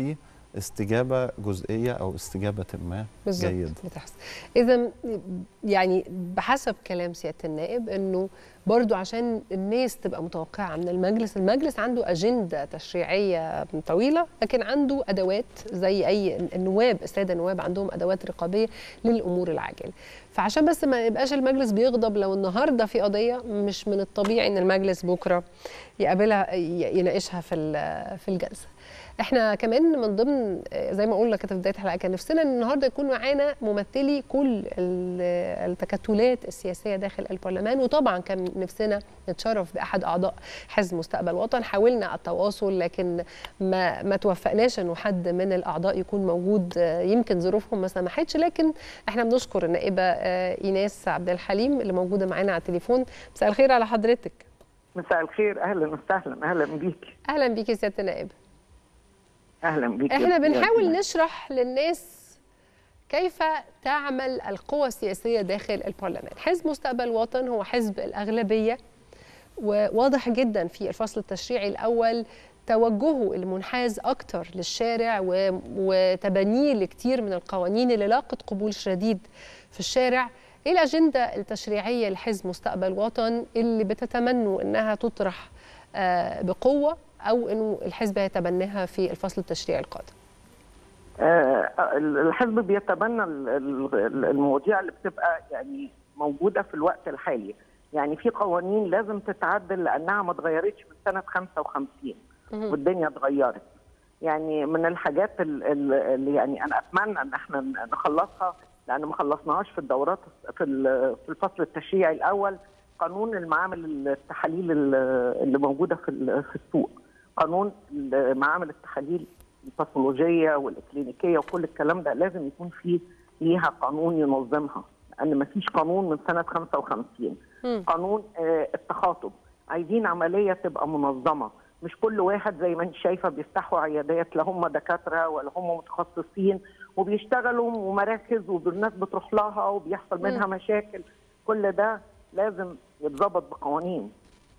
استجابه جزئيه او استجابه ما بالظبط جيده بتحصل اذا يعني بحسب كلام سياده النائب انه برضو عشان الناس تبقى متوقعه من المجلس المجلس عنده اجنده تشريعيه طويله لكن عنده ادوات زي اي النواب الساده النواب عندهم ادوات رقابيه للامور العاجله فعشان بس ما يبقاش المجلس بيغضب لو النهارده في قضيه مش من الطبيعي ان المجلس بكره يقابلها يناقشها في في الجلسه احنا كمان من ضمن زي ما قلنا كده في بدايه الحلقه كان نفسنا ان النهارده يكون معانا ممثلي كل التكتلات السياسيه داخل البرلمان وطبعا كان نفسنا نتشرف باحد اعضاء حزب مستقبل وطن حاولنا التواصل لكن ما ما توفقناش انه حد من الاعضاء يكون موجود يمكن ظروفهم ما سمحتش لكن احنا بنشكر النائبه ايناس عبد الحليم اللي موجوده معانا على التليفون مساء الخير على حضرتك مساء الخير اهلا وسهلا اهلا بيكي اهلا بيكي سياده النائبه اهلا بيك احنا بنحاول نشرح للناس كيف تعمل القوى السياسيه داخل البرلمان حزب مستقبل وطن هو حزب الاغلبيه وواضح جدا في الفصل التشريعي الاول توجهه المنحاز اكتر للشارع وتبنيه لكتير من القوانين اللي لاقت قبول شديد في الشارع ايه الاجنده التشريعيه لحزب مستقبل وطن اللي بتتمنوا انها تطرح بقوه او انه الحزب يتبناها في الفصل التشريعي القادم؟ الحزب بيتبنى المواضيع اللي بتبقى يعني موجوده في الوقت الحالي، يعني في قوانين لازم تتعدل لانها ما اتغيرتش من سنه 55 والدنيا اتغيرت. يعني من الحاجات اللي يعني انا اتمنى ان احنا نخلصها لان ما خلصناهاش في الدورات في في الفصل التشريعي الاول قانون المعامل التحاليل اللي موجوده في في السوق قانون معامل التحاليل الباثولوجيه والاكلينيكيه وكل الكلام ده لازم يكون فيه ليها قانون ينظمها لان ما فيش قانون من سنه 55 م. قانون آه التخاطب عايزين عمليه تبقى منظمه مش كل واحد زي ما انت شايفه بيفتحوا عيادات لا هم دكاتره ولا هم متخصصين وبيشتغلوا ومراكز والناس بتروح لها وبيحصل منها م. مشاكل كل ده لازم يتظبط بقوانين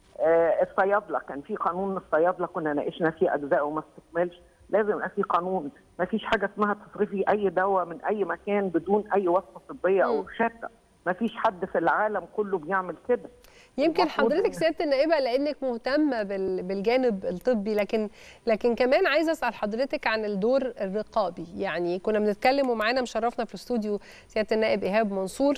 آه الصيادله كان في قانون الصيادله كنا ناقشنا فيه اجزاء وما استكملش لازم يبقى في قانون ما فيش حاجه اسمها تصرفي اي دواء من اي مكان بدون اي وصفه طبيه او روشته ما فيش حد في العالم كله بيعمل كده يمكن حضرتك سياده النائبه لانك مهتمه بالجانب الطبي لكن لكن كمان عايزه اسال حضرتك عن الدور الرقابي يعني كنا بنتكلم ومعانا مشرفنا في الاستوديو سياده النائب ايهاب منصور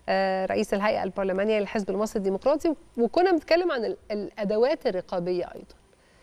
رئيس الهيئه البرلمانيه للحزب المصري الديمقراطي وكنا بنتكلم عن الادوات الرقابيه ايضا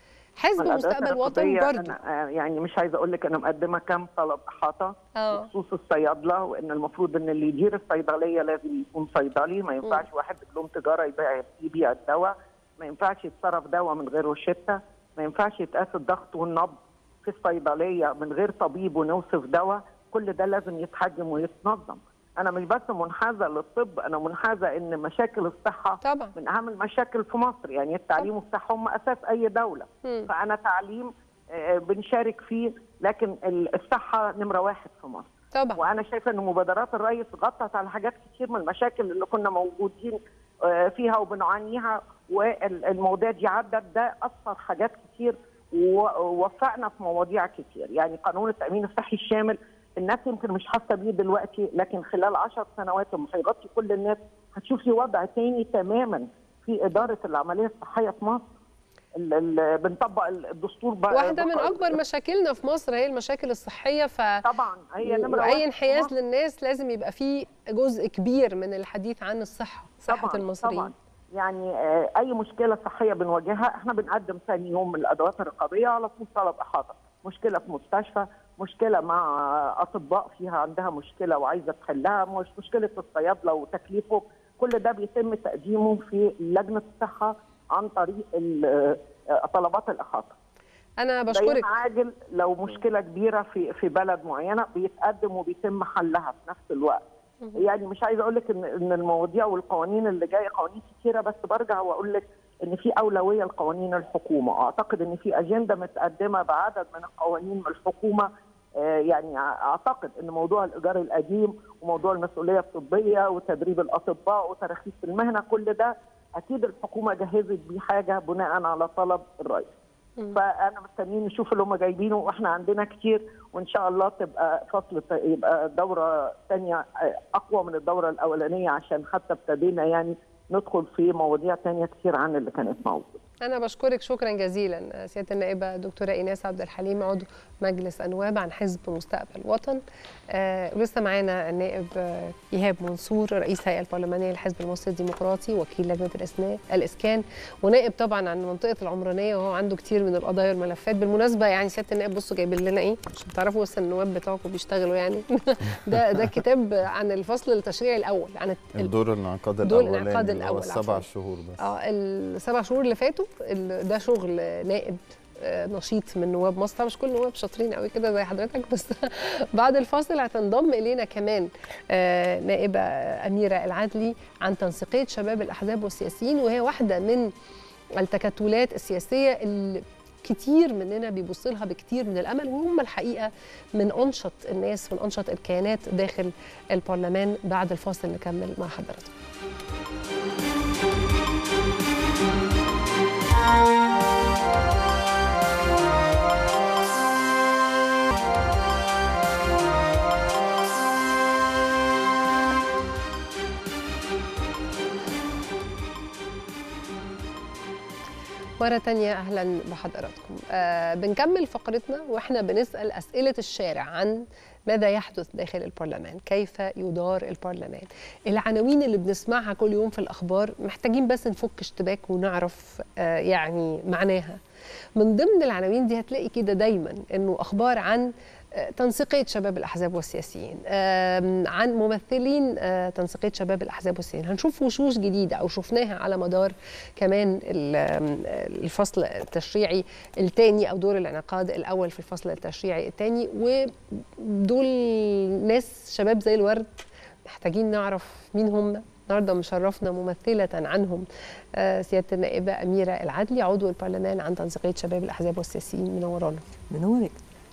حزب مستقبل وطن برضه يعني مش عايزه اقول لك انا مقدمه كام طلب احاطه بخصوص الصيادله وان المفروض ان اللي يدير الصيدليه لازم يكون صيدلي ما ينفعش م. واحد دبلوم تجاره يبيع يبيع الدواء ما ينفعش يتصرف دواء من غير روشته ما ينفعش يتقاس الضغط والنبض في الصيدليه من غير طبيب ونوصف دواء كل ده لازم يتحجم ويتنظم انا مش بس منحازه للطب انا منحازه ان مشاكل الصحه طبعا. من اهم المشاكل في مصر يعني التعليم والصحه هم اساس اي دوله م. فانا تعليم بنشارك فيه لكن الصحه نمره واحد في مصر طبعا وانا شايفه ان مبادرات الرئيس غطت على حاجات كتير من المشاكل اللي كنا موجودين فيها وبنعانيها والمواضيع دي عدت ده اثر حاجات كتير ووفقنا في مواضيع كتير يعني قانون التامين الصحي الشامل الناس يمكن مش حاسه بيه دلوقتي لكن خلال 10 سنوات لما هيغطي كل الناس هتشوف لي وضع تاني تماما في اداره العمليه الصحيه في مصر ال ال بنطبق الدستور بقى واحده من اكبر مشاكلنا في مصر هي المشاكل الصحيه ف طبعا هي نمره واي انحياز للناس لازم يبقى فيه جزء كبير من الحديث عن الصحه صحه طبعًا المصريين طبعا يعني اي مشكله صحيه بنواجهها احنا بنقدم ثاني يوم من الادوات الرقابيه على طول طلب احاطه مشكله في مستشفى مشكله مع اطباء فيها عندها مشكله وعايزه تحلها مش مشكله الصيادله وتكليفه كل ده بيتم تقديمه في لجنه الصحه عن طريق طلبات الاحاطه انا بشكرك عاجل لو مشكله كبيره في في بلد معينه بيتقدم وبيتم حلها في نفس الوقت يعني مش عايزه اقول لك ان ان المواضيع والقوانين اللي جايه قوانين كثيره بس برجع واقول لك ان في اولويه لقوانين الحكومه اعتقد ان في اجنده متقدمه بعدد من القوانين من الحكومه يعني اعتقد ان موضوع الايجار القديم وموضوع المسؤوليه الطبيه وتدريب الاطباء وتراخيص المهنه كل ده اكيد الحكومه جهزت بيه حاجه بناء على طلب الرئيس فانا مستنيين نشوف اللي هم جايبينه واحنا عندنا كتير وان شاء الله تبقى فصل يبقى دوره ثانيه اقوى من الدوره الاولانيه عشان حتى ابتدينا يعني ندخل في مواضيع ثانيه كتير عن اللي كانت موجوده. أنا بشكرك شكرا جزيلا سيادة النائبة دكتورة إيناس عبد الحليم عضو مجلس أنواب عن حزب مستقبل وطن آه ولسه معانا النائب آه إيهاب منصور رئيس هيئة البرلمانية للحزب المصري الديمقراطي وكيل لجنة الإسنان الإسكان ونائب طبعا عن منطقة العمرانية وهو عنده كتير من القضايا والملفات بالمناسبة يعني سيادة النائب بصوا جايبين لنا إيه عشان تعرفوا بس النواب بتوعكم بيشتغلوا يعني ده ده كتاب عن الفصل التشريعي الأول عن الدور الانعقاد دور الاولاني الانعقاد اللي هو الأول، السبع عفواً. شهور بس اه السبع شهور اللي فاتوا ال- ده شغل نائب آه، نشيط من نواب مصر طبعاً مش كل النواب شاطرين قوي كده زي حضرتك بس بعد الفاصل هتنضم الينا كمان آه، نائبه اميره العدلي عن تنسيقيه شباب الاحزاب والسياسيين وهي واحده من التكتلات السياسيه اللي كتير مننا بيبص لها بكتير من الامل وهم الحقيقه من انشط الناس من انشط الكيانات داخل البرلمان بعد الفاصل نكمل مع حضراتكم مرة تانية أهلا بحضراتكم آه بنكمل فقرتنا وإحنا بنسأل أسئلة الشارع عن ماذا يحدث داخل البرلمان كيف يدار البرلمان العناوين اللي بنسمعها كل يوم في الأخبار محتاجين بس نفك اشتباك ونعرف آه يعني معناها من ضمن العناوين دي هتلاقي كده دايما انه اخبار عن آه، تنسيقيه شباب الاحزاب والسياسيين آم، عن ممثلين آه، تنسيقيه شباب الاحزاب والسياسيين هنشوف وشوش جديده او شفناها على مدار كمان ال- آم، الفصل التشريعي الثاني او دور الانعقاد الاول في الفصل التشريعي الثاني ودول ناس شباب زي الورد محتاجين نعرف مين هم النهارده مشرفنا ممثله عنهم آه، سياده النائبه اميره العدلي عضو البرلمان عن تنسيقيه شباب الاحزاب والسياسيين منورانا بنورك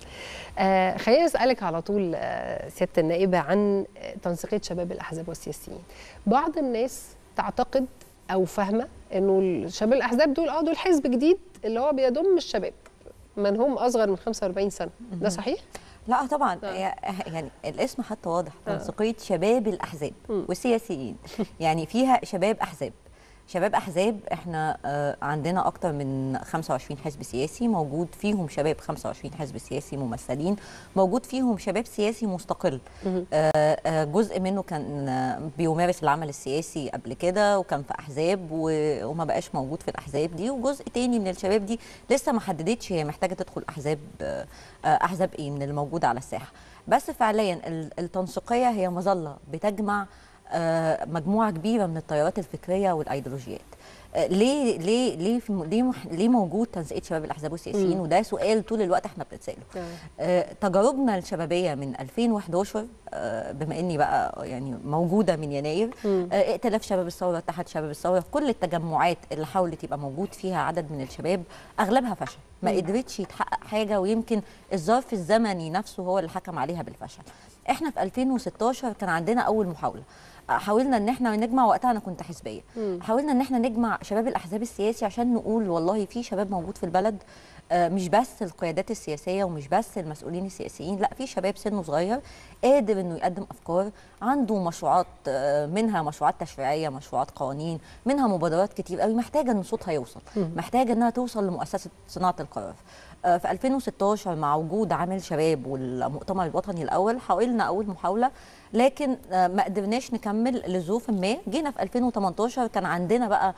آه خليني اسالك على طول آه سياده النائبه عن آه، تنسيقيه شباب الاحزاب والسياسيين بعض الناس تعتقد او فاهمه انه الشباب الاحزاب دول اه دول حزب جديد اللي هو بيضم الشباب من هم اصغر من 45 سنه ده صحيح لا طبعا آه. هي- يعني الاسم حتى واضح آه. تنسيقيه شباب الاحزاب مم. والسياسيين يعني فيها شباب احزاب شباب احزاب احنا آه، عندنا اكتر من 25 حزب سياسي موجود فيهم شباب 25 حزب سياسي ممثلين موجود فيهم شباب سياسي مستقل مهم. آه، آه، جزء منه كان آه، بيمارس العمل السياسي قبل كده وكان في احزاب و- وما بقاش موجود في الاحزاب دي وجزء تاني من الشباب دي لسه ما حددتش هي محتاجه تدخل احزاب آه، آه، احزاب ايه من الموجوده على الساحه بس فعليا ال- التنسيقيه هي مظله بتجمع آه، مجموعه كبيره من التيارات الفكريه والايديولوجيات آه، ليه ليه ليه في ليه مح- ليه موجود تنسيقيه شباب الاحزاب والسياسيين مم. وده سؤال طول الوقت احنا بنتساله آه. آه، تجاربنا الشبابيه من 2011 آه، بما اني بقى يعني موجوده من يناير مم. آه، ائتلاف شباب الثوره اتحاد شباب الثوره كل التجمعات اللي حاولت يبقى موجود فيها عدد من الشباب اغلبها فشل ما مم. قدرتش يتحقق حاجه ويمكن الظرف الزمني نفسه هو اللي حكم عليها بالفشل احنا في 2016 كان عندنا اول محاوله آه، حاولنا ان احنا نجمع وقتها انا كنت حزبيه مم. حاولنا ان احنا نجمع شباب الاحزاب السياسي عشان نقول والله في شباب موجود في البلد آه، مش بس القيادات السياسيه ومش بس المسؤولين السياسيين لا في شباب سنه صغير قادر انه يقدم افكار عنده مشروعات آه، منها مشروعات تشريعيه مشروعات قوانين منها مبادرات كتير قوي محتاجه ان صوتها يوصل مم. محتاجه انها توصل لمؤسسه صناعه القرار آه، في 2016 مع وجود عامل شباب والمؤتمر الوطني الاول حاولنا اول محاوله لكن آه، ما قدرناش نكمل لظروف ما جينا في 2018 كان عندنا بقى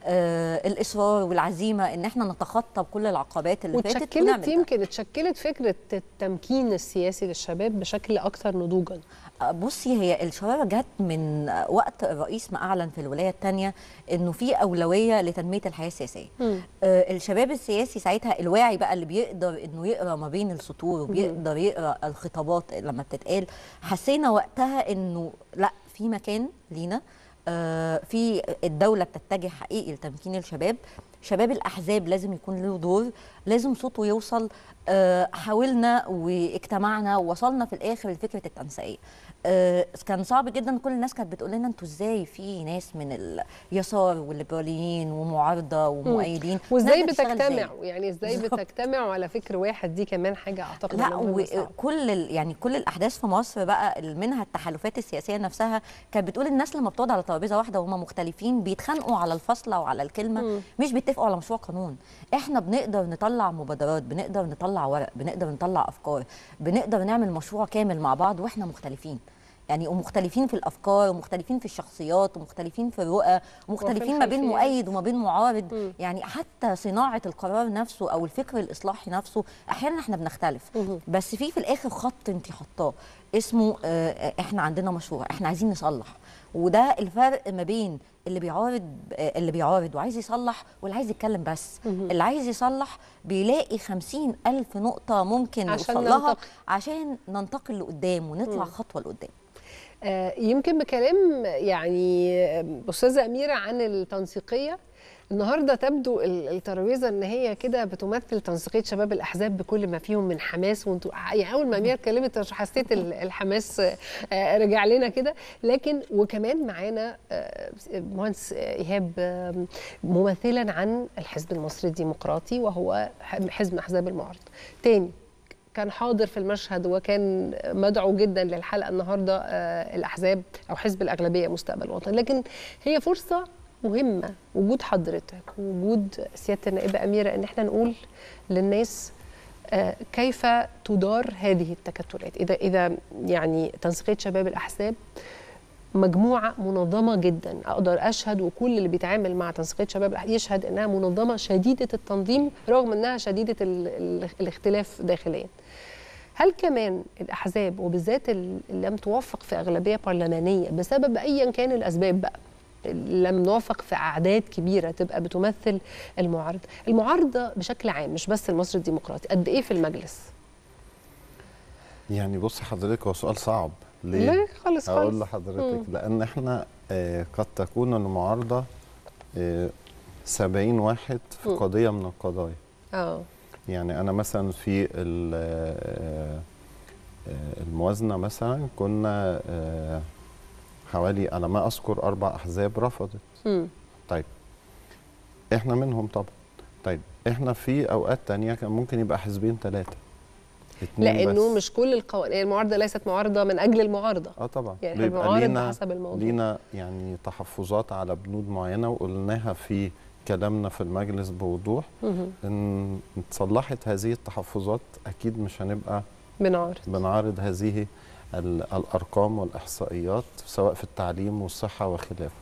آه، الاصرار والعزيمه ان احنا نتخطى بكل العقبات اللي فاتت وتشكلت ونعمل ده. يمكن اتشكلت فكره التمكين السياسي للشباب بشكل اكثر نضوجا بصي هي الشرارة جت من وقت الرئيس ما أعلن في الولاية الثانية إنه في أولوية لتنمية الحياة السياسية. مم. آه، الشباب السياسي ساعتها الواعي بقى اللي بيقدر إنه يقرأ ما بين السطور وبيقدر يقرأ الخطابات لما بتتقال حسينا وقتها إنه لا في مكان لينا آه، في الدولة بتتجه حقيقي لتمكين الشباب شباب الاحزاب لازم يكون له دور لازم صوته يوصل آه، حاولنا واجتمعنا ووصلنا في الاخر لفكره التنسيقيه آه، كان صعب جدا كل الناس كانت بتقول لنا انتوا ازاي في ناس من اليسار والليبراليين ومعارضه ومؤيدين وازاي نقدر نشتغل إزاي؟ بتجتمعوا يعني ازاي بالظبط. بتجتمعوا على فكر واحد دي كمان حاجه اعتقد لا إنها مهمة صعبة. وكل ال- يعني كل الاحداث في مصر بقى ال- منها التحالفات السياسيه نفسها كانت بتقول الناس لما بتقعد على ترابيزه واحده وهم مختلفين بيتخانقوا على الفصله وعلى الكلمه مم. مش بيتفقوا على مشروع قانون احنا بنقدر نطلع مبادرات بنقدر نطلع ورق بنقدر نطلع افكار بنقدر نعمل مشروع كامل مع بعض واحنا مختلفين يعني ومختلفين في الافكار ومختلفين في الشخصيات ومختلفين في الرؤى ومختلفين ما بين الخلفيات. مؤيد وما بين معارض مم. يعني حتى صناعه القرار نفسه او الفكر الاصلاحي نفسه احيانا احنا بنختلف مهم. بس في في الاخر خط انت حطاه اسمه آه، احنا عندنا مشروع احنا عايزين نصلح وده الفرق ما بين اللي بيعارض آه، اللي بيعارض وعايز يصلح واللي عايز يتكلم بس مهم. اللي عايز يصلح بيلاقي خمسين ألف نقطة ممكن عشان نوصل لها ننتقل. عشان ننتقل لقدام ونطلع مم. خطوة لقدام آه، يمكن بكلام يعني آه، استاذه اميره عن التنسيقيه النهارده تبدو ال- الترابيزه ان هي كده بتمثل تنسيقيه شباب الاحزاب بكل ما فيهم من حماس وانتوا يعني اول ما اميره اتكلمت حسيت ال- الحماس آه، رجع لنا كده لكن وكمان معانا آه، مهندس ايهاب آه، ممثلا عن الحزب المصري الديمقراطي وهو حزب من احزاب المعارضه تاني كان حاضر في المشهد وكان مدعو جدا للحلقه النهارده آه، الاحزاب او حزب الاغلبيه مستقبل وطن لكن هي فرصه مهمه وجود حضرتك وجود سياده النائبه اميره ان احنا نقول للناس آه، كيف تدار هذه التكتلات اذا اذا يعني تنسيقيه شباب الاحزاب مجموعه منظمه جدا اقدر اشهد وكل اللي بيتعامل مع تنسيقيه شباب الأحزاب يشهد انها منظمه شديده التنظيم رغم انها شديده ال ال الاختلاف داخليا هل كمان الاحزاب وبالذات اللي لم توفق في اغلبيه برلمانيه بسبب ايا كان الاسباب بقى لم نوفق في اعداد كبيره تبقى بتمثل المعارضه المعارضه بشكل عام مش بس المصري الديمقراطي قد ايه في المجلس يعني بص حضرتك هو سؤال صعب ليه؟ لا خالص هقول خالص لحضرتك لان احنا آه، قد تكون المعارضه آه، 70 واحد في مم. قضيه من القضايا اه يعني انا مثلا في ال- آه، آه، الموازنه مثلا كنا آه، حوالي على ما اذكر اربع احزاب رفضت مم. احنا منهم طبعا طيب احنا في اوقات تانية كان ممكن يبقى حزبين ثلاثه لانه مش كل القوانين المعارضه ليست معارضه من اجل المعارضه اه طبعا يعني احنا بيبقى بنعارض لينا بحسب الموضوع لينا يعني تحفظات على بنود معينه وقلناها في كلامنا في المجلس بوضوح مهم. ان اتصلحت هذه التحفظات اكيد مش هنبقى بنعارض بنعارض هذه ال- الارقام والاحصائيات سواء في التعليم والصحه وخلافه.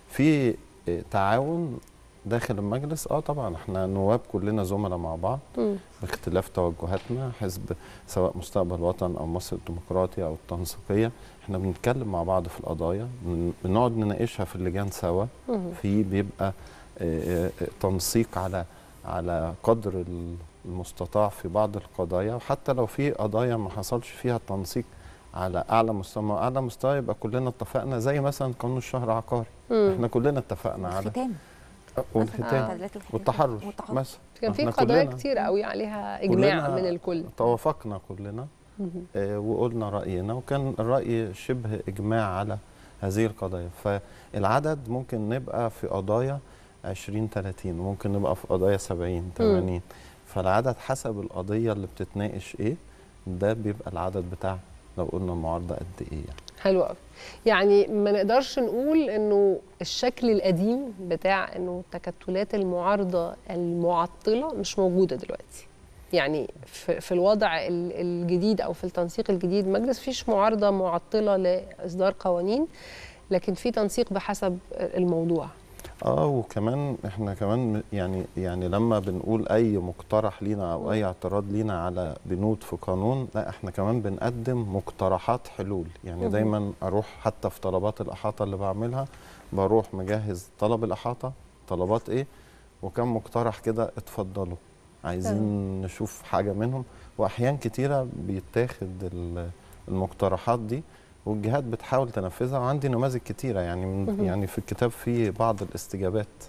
في آه، تعاون داخل المجلس اه طبعا احنا نواب كلنا زملاء مع بعض مم. باختلاف توجهاتنا حزب سواء مستقبل وطن او مصر الديمقراطي او التنسيقيه احنا بنتكلم مع بعض في القضايا بن- بنقعد نناقشها في اللجان سوا مهم. في بيبقى آه، آه، تنسيق على على قدر ال- المستطاع في بعض القضايا وحتى لو في قضايا ما حصلش فيها التنسيق على اعلى مستوى اعلى مستوى يبقى كلنا اتفقنا زي مثلا قانون الشهر عقاري مم. احنا كلنا اتفقنا على الختام والختام تعديلات الختام. والتحرش والتحرش. مثلا كان في احنا قضايا كلنا- كتير قوي عليها اجماع كلنا من الكل توافقنا كلنا مهم. آه، وقلنا راينا وكان الراي شبه اجماع على هذه القضايا فالعدد ممكن نبقى في قضايا 20 30 ممكن نبقى في قضايا 70 80 فالعدد حسب القضيه اللي بتتناقش ايه ده بيبقى العدد بتاع لو قلنا المعارضه قد ايه يعني. حلو قوي يعني ما نقدرش نقول انه الشكل القديم بتاع انه تكتلات المعارضه المعطله مش موجوده دلوقتي يعني في, في الوضع ال- الجديد او في التنسيق الجديد مجلس فيش معارضه معطله لاصدار قوانين لكن في تنسيق بحسب الموضوع اه وكمان احنا كمان م- يعني يعني لما بنقول اي مقترح لينا او اي اعتراض لينا على بنود في قانون لا احنا كمان بنقدم مقترحات حلول يعني مهم. دايما اروح حتى في طلبات الاحاطه اللي بعملها بروح مجهز طلب الاحاطه طلبات ايه وكم مقترح كده اتفضلوا عايزين نشوف حاجه منهم واحيان كتيره بيتاخد ال- المقترحات دي والجهات بتحاول تنفذها وعندي نماذج كتيره يعني من مهم. يعني في الكتاب في بعض الاستجابات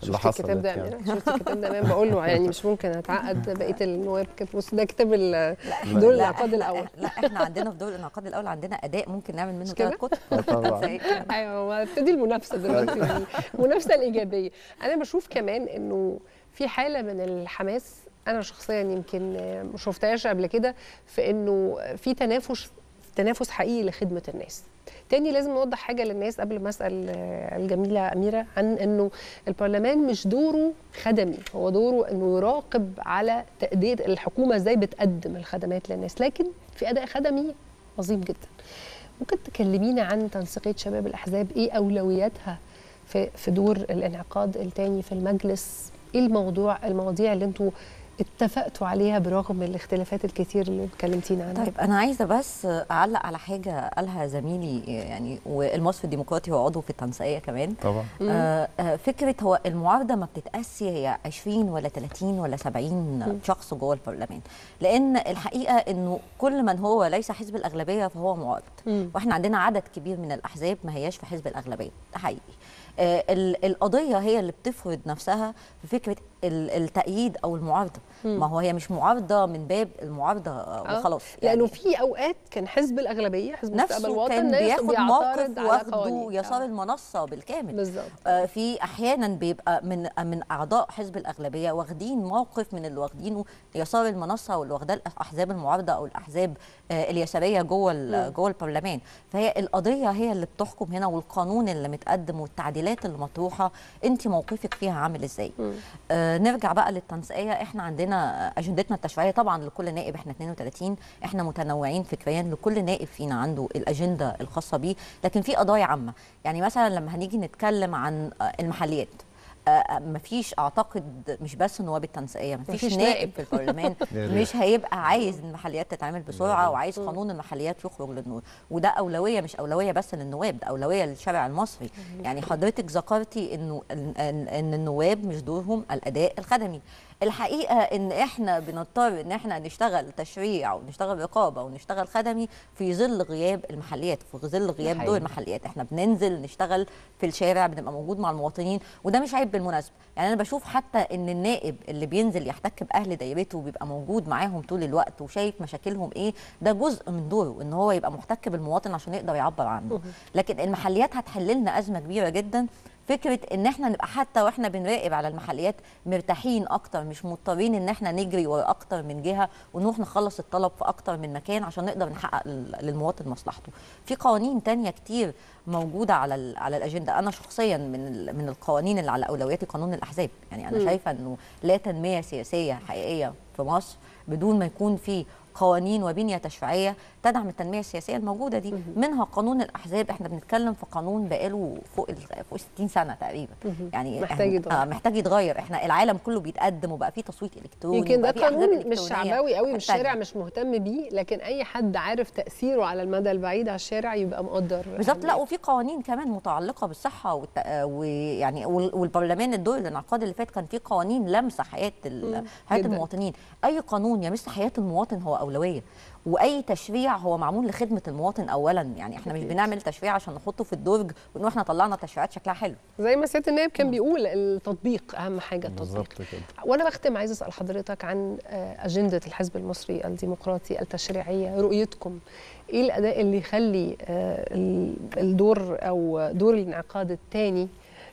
اللي شفت الكتاب حصلت ده يا يعني. أميرة؟ شفت الكتاب ده أمام بقول له يعني مش ممكن هتعقد بقيه النواب كده بص ده كتاب ال- لا دور لا، الانعقاد إحنا- الاول لا احنا عندنا في دور الانعقاد الاول عندنا اداء ممكن نعمل منه مش كده؟ ثلاث كتب آه طبعا زي- ايوه هو ابتدي المنافسه دلوقتي المنافسه الايجابيه انا بشوف كمان انه في حاله من الحماس انا شخصيا يمكن ما شفتهاش قبل كده في انه في تنافس تنافس حقيقي لخدمه الناس تاني لازم نوضح حاجه للناس قبل ما اسال آه، الجميله اميره عن انه البرلمان مش دوره خدمي هو دوره انه يراقب على تاديه الحكومه ازاي بتقدم الخدمات للناس لكن في اداء خدمي عظيم جدا ممكن تكلمينا عن تنسيقيه شباب الاحزاب ايه اولوياتها في في دور الانعقاد الثاني في المجلس ايه الموضوع المواضيع اللي انتوا اتفقتوا عليها برغم الاختلافات الكتير اللي اتكلمتينا عنها طيب انا عايزه بس اعلق على حاجه قالها زميلي يعني والمصري الديمقراطي هو عضو في التنسيقيه كمان طبعا آه آه، فكره هو المعارضه ما بتتقاسي هي 20 ولا 30 ولا 70 شخص جوه البرلمان لان الحقيقه انه كل من هو ليس حزب الاغلبيه فهو معارض مم. واحنا عندنا عدد كبير من الاحزاب ما هياش في حزب الاغلبيه ده حقيقي آه، ال- القضيه هي اللي بتفرض نفسها في فكره ال- التأييد او المعارضه ما هو هي مش معارضه من باب المعارضه آه، آه، وخلاص لانه في اوقات كان حزب الاغلبيه حزب مستقبل نفسه الوطن كان ناس بياخد بيعترض موقف على واخده قوانين. يسار آه، المنصه بالكامل بالظبط آه، في احيانا بيبقى من من اعضاء حزب الاغلبيه واخدين موقف من اللي واخدينه يسار المنصه واللي واخداه الاحزاب المعارضه او الاحزاب آه، اليساريه جوه ال- جوه البرلمان فهي القضيه هي اللي بتحكم هنا والقانون اللي متقدم والتعديلات اللي مطروحه انت موقفك فيها عامل ازاي آه نرجع بقى للتنسيقيه احنا عندنا آه، اجندتنا التشريعيه طبعا لكل نائب احنا 32 احنا متنوعين فكريا لكل نائب فينا عنده الاجنده الخاصه بيه لكن في قضايا عامه يعني مثلا لما هنيجي نتكلم عن آه، المحليات آه، مفيش اعتقد مش بس نواب التنسيقيه مفيش, مفيش نائب نائب. في البرلمان يا ريت. مش هيبقى عايز المحليات تتعمل بسرعه ريت. وعايز قانون المحليات يخرج للنور وده اولويه مش اولويه بس للنواب ده اولويه للشارع المصري يعني حضرتك ذكرتي انه ان, إن, إن النواب مش دورهم الاداء الخدمي الحقيقه ان احنا بنضطر ان احنا نشتغل تشريع ونشتغل رقابه ونشتغل خدمي في ظل غياب المحليات في ظل غياب حقيقي. دور المحليات احنا بننزل نشتغل في الشارع بنبقى موجود مع المواطنين وده مش عيب بالمناسبه يعني انا بشوف حتى ان النائب اللي بينزل يحتك باهل دايرته وبيبقى موجود معاهم طول الوقت وشايف مشاكلهم ايه ده جزء من دوره ان هو يبقى محتك بالمواطن عشان يقدر يعبر عنه لكن المحليات هتحل لنا ازمه كبيره جدا فكره ان احنا نبقى حتى واحنا بنراقب على المحليات مرتاحين اكتر مش مضطرين ان احنا نجري ورا اكتر من جهه ونروح نخلص الطلب في اكتر من مكان عشان نقدر نحقق لل- للمواطن مصلحته في قوانين تانية كتير موجوده على ال- على الاجنده انا شخصيا من ال- من القوانين اللي على اولوياتي قانون الاحزاب يعني انا مم. شايفه انه لا تنميه سياسيه حقيقيه في مصر بدون ما يكون في قوانين وبنيه تشريعيه تدعم التنميه السياسيه الموجوده دي منها قانون الاحزاب احنا بنتكلم في قانون بقاله فوق ال- فوق 60 سنه تقريبا يعني محتاج إحنا- يتغير. آه محتاج يتغير احنا العالم كله بيتقدم وبقى فيه تصويت الكتروني يمكن ده وبقى فيه أحزاب قانون مش إلكترونية شعبوي قوي مش محتاجة. الشارع مش مهتم بيه لكن اي حد عارف تاثيره على المدى البعيد على الشارع يبقى مقدر بالظبط لا أهميته. وفي قوانين كمان متعلقه بالصحه والت... آه، ويعني وال- والبرلمان الدور الانعقاد اللي فات كان فيه قوانين لمسه حياه ال... مم، حياه جداً. المواطنين اي قانون يمس حياه المواطن هو اولويه واي تشريع هو معمول لخدمه المواطن اولا يعني احنا مش أكيد. بنعمل تشريع عشان نحطه في الدرج ونقول احنا طلعنا تشريعات شكلها حلو زي ما سياده النائب كان بيقول التطبيق اهم حاجه التطبيق بالظبط كده وانا بختم عايزه اسال حضرتك عن آه، اجنده الحزب المصري الديمقراطي التشريعيه رؤيتكم ايه الاداء اللي يخلي آه، ال- الدور او دور الانعقاد الثاني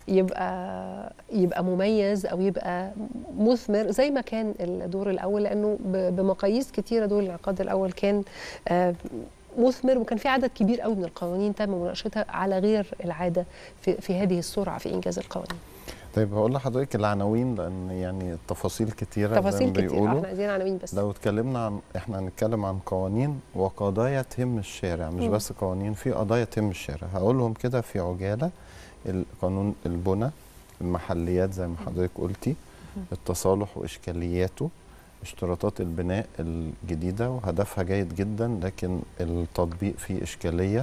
يبقى يبقى مميز او يبقى مثمر زي ما كان الدور الاول لانه ب- بمقاييس كتيره دور الانعقاد الاول كان آه، مثمر وكان في عدد كبير قوي من القوانين تم مناقشتها على غير العاده في, في هذه السرعه في انجاز القوانين طيب هقول لحضرتك العناوين لان يعني التفاصيل كتيره زي تفاصيل ما كتير بيقولوا احنا عايزين عناوين بس لو اتكلمنا عن احنا هنتكلم عن قوانين وقضايا تهم الشارع مش مم. بس قوانين في قضايا تهم الشارع هقولهم كده في عجاله القانون البنى المحليات زي ما حضرتك قلتي التصالح واشكالياته اشتراطات البناء الجديده وهدفها جيد جدا لكن التطبيق فيه اشكاليه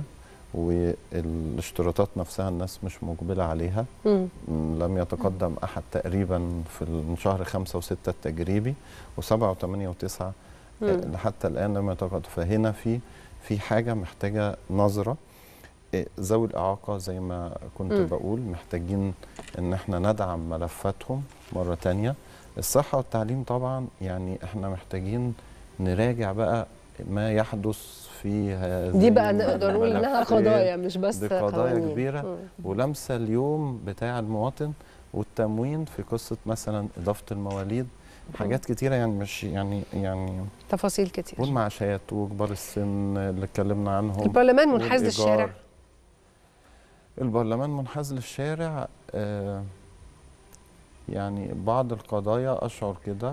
والاشتراطات نفسها الناس مش مقبله عليها مم. م، لم يتقدم احد تقريبا في ال- شهر خمسة وستة التجريبي وسبعة وثمانية وتسعة مم. لحتى الان لم يتقدم فهنا في في حاجه محتاجه نظره ذوي الاعاقه زي ما كنت مم. م. بقول محتاجين ان احنا ندعم ملفاتهم مره تانية الصحه والتعليم طبعا يعني احنا محتاجين نراجع بقى ما يحدث في هذه دي بقى نقدر نقول انها الملفات. قضايا مش بس دي قضايا قوانين. كبيرة. مم. ولمسه اليوم بتاع المواطن والتموين في قصه مثلا اضافه المواليد حاجات كتيره يعني مش يعني يعني تفاصيل كتير والمعاشات وكبار السن اللي اتكلمنا عنهم البرلمان منحاز والإيجار. للشارع البرلمان منحاز للشارع آه يعني بعض القضايا اشعر كده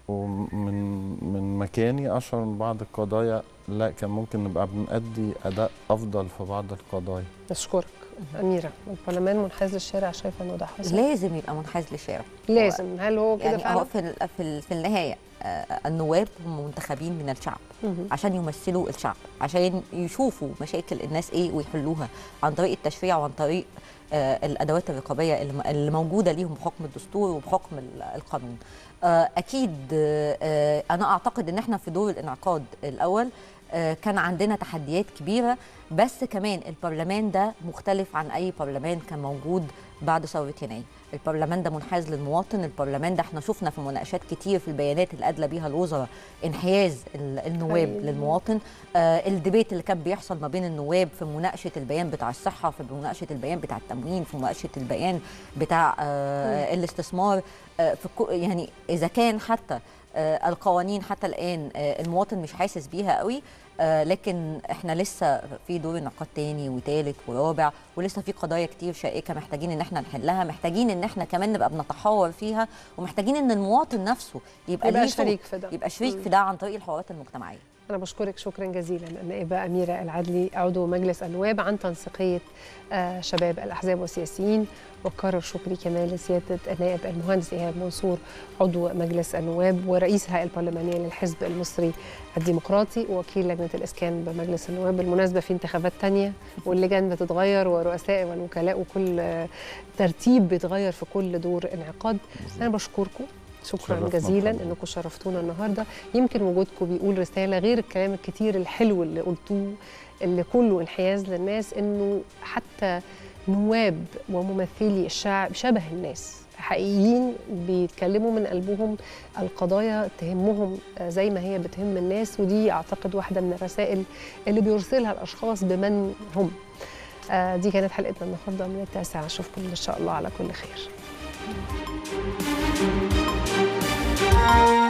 ومن من مكاني اشعر ان بعض القضايا لا كان ممكن نبقى بنأدي اداء افضل في بعض القضايا اشكرك اميره البرلمان منحاز للشارع شايفه انه ده حصل لازم يبقى منحاز للشارع لازم هل هو كده يعني فعلا هو في ال- في ال- في النهايه آه، النواب هم منتخبين من الشعب مهم. عشان يمثلوا الشعب عشان يشوفوا مشاكل الناس ايه ويحلوها عن طريق التشريع وعن طريق آه، الادوات الرقابيه اللي م- اللي موجوده ليهم بحكم الدستور وبحكم ال- القانون آه، اكيد آه، آه، انا اعتقد ان احنا في دور الانعقاد الاول آه، كان عندنا تحديات كبيره بس كمان البرلمان ده مختلف عن اي برلمان كان موجود بعد ثوره يناير البرلمان ده منحاز للمواطن البرلمان ده احنا شفنا في مناقشات كتير في البيانات اللي ادلى بيها الوزراء انحياز ال- النواب أيوة. للمواطن آه الديبيت اللي كان بيحصل ما بين النواب في مناقشه البيان بتاع الصحه في مناقشه البيان بتاع التموين في مناقشه البيان بتاع آه الاستثمار آه في كو- يعني اذا كان حتى آه القوانين حتى الان آه المواطن مش حاسس بيها قوي آه لكن احنا لسه في دور انعقاد تاني وتالت ورابع ولسه في قضايا كتير شائكه محتاجين ان احنا نحلها محتاجين ان احنا كمان نبقى بنتحاور فيها ومحتاجين ان المواطن نفسه يبقى, يبقى ليه صوت، شريك في ده. يبقى شريك مم. في ده عن طريق الحوارات المجتمعيه أنا بشكرك شكرا جزيلا النائبة أميرة العدلي عضو مجلس النواب عن تنسيقية آه، شباب الأحزاب والسياسيين وكرر شكري كمان لسيادة النائب المهندس إيهاب منصور عضو مجلس النواب ورئيس الهيئة البرلمانية للحزب المصري الديمقراطي ووكيل لجنة الإسكان بمجلس النواب بالمناسبة في انتخابات تانية واللجان بتتغير ورؤساء والوكلاء وكل آه، ترتيب بيتغير في كل دور انعقاد أنا بشكركم شكرا شرفنا جزيلا طبعاً. انكم شرفتونا النهارده يمكن وجودكم بيقول رساله غير الكلام الكتير الحلو اللي قلتوه اللي كله انحياز للناس انه حتى نواب وممثلي الشعب شبه الناس حقيقيين بيتكلموا من قلبهم القضايا تهمهم آه، زي ما هي بتهم الناس ودي اعتقد واحده من الرسائل اللي بيرسلها الاشخاص بمن هم آه، دي كانت حلقتنا النهارده من التاسعه اشوفكم ان شاء الله على كل خير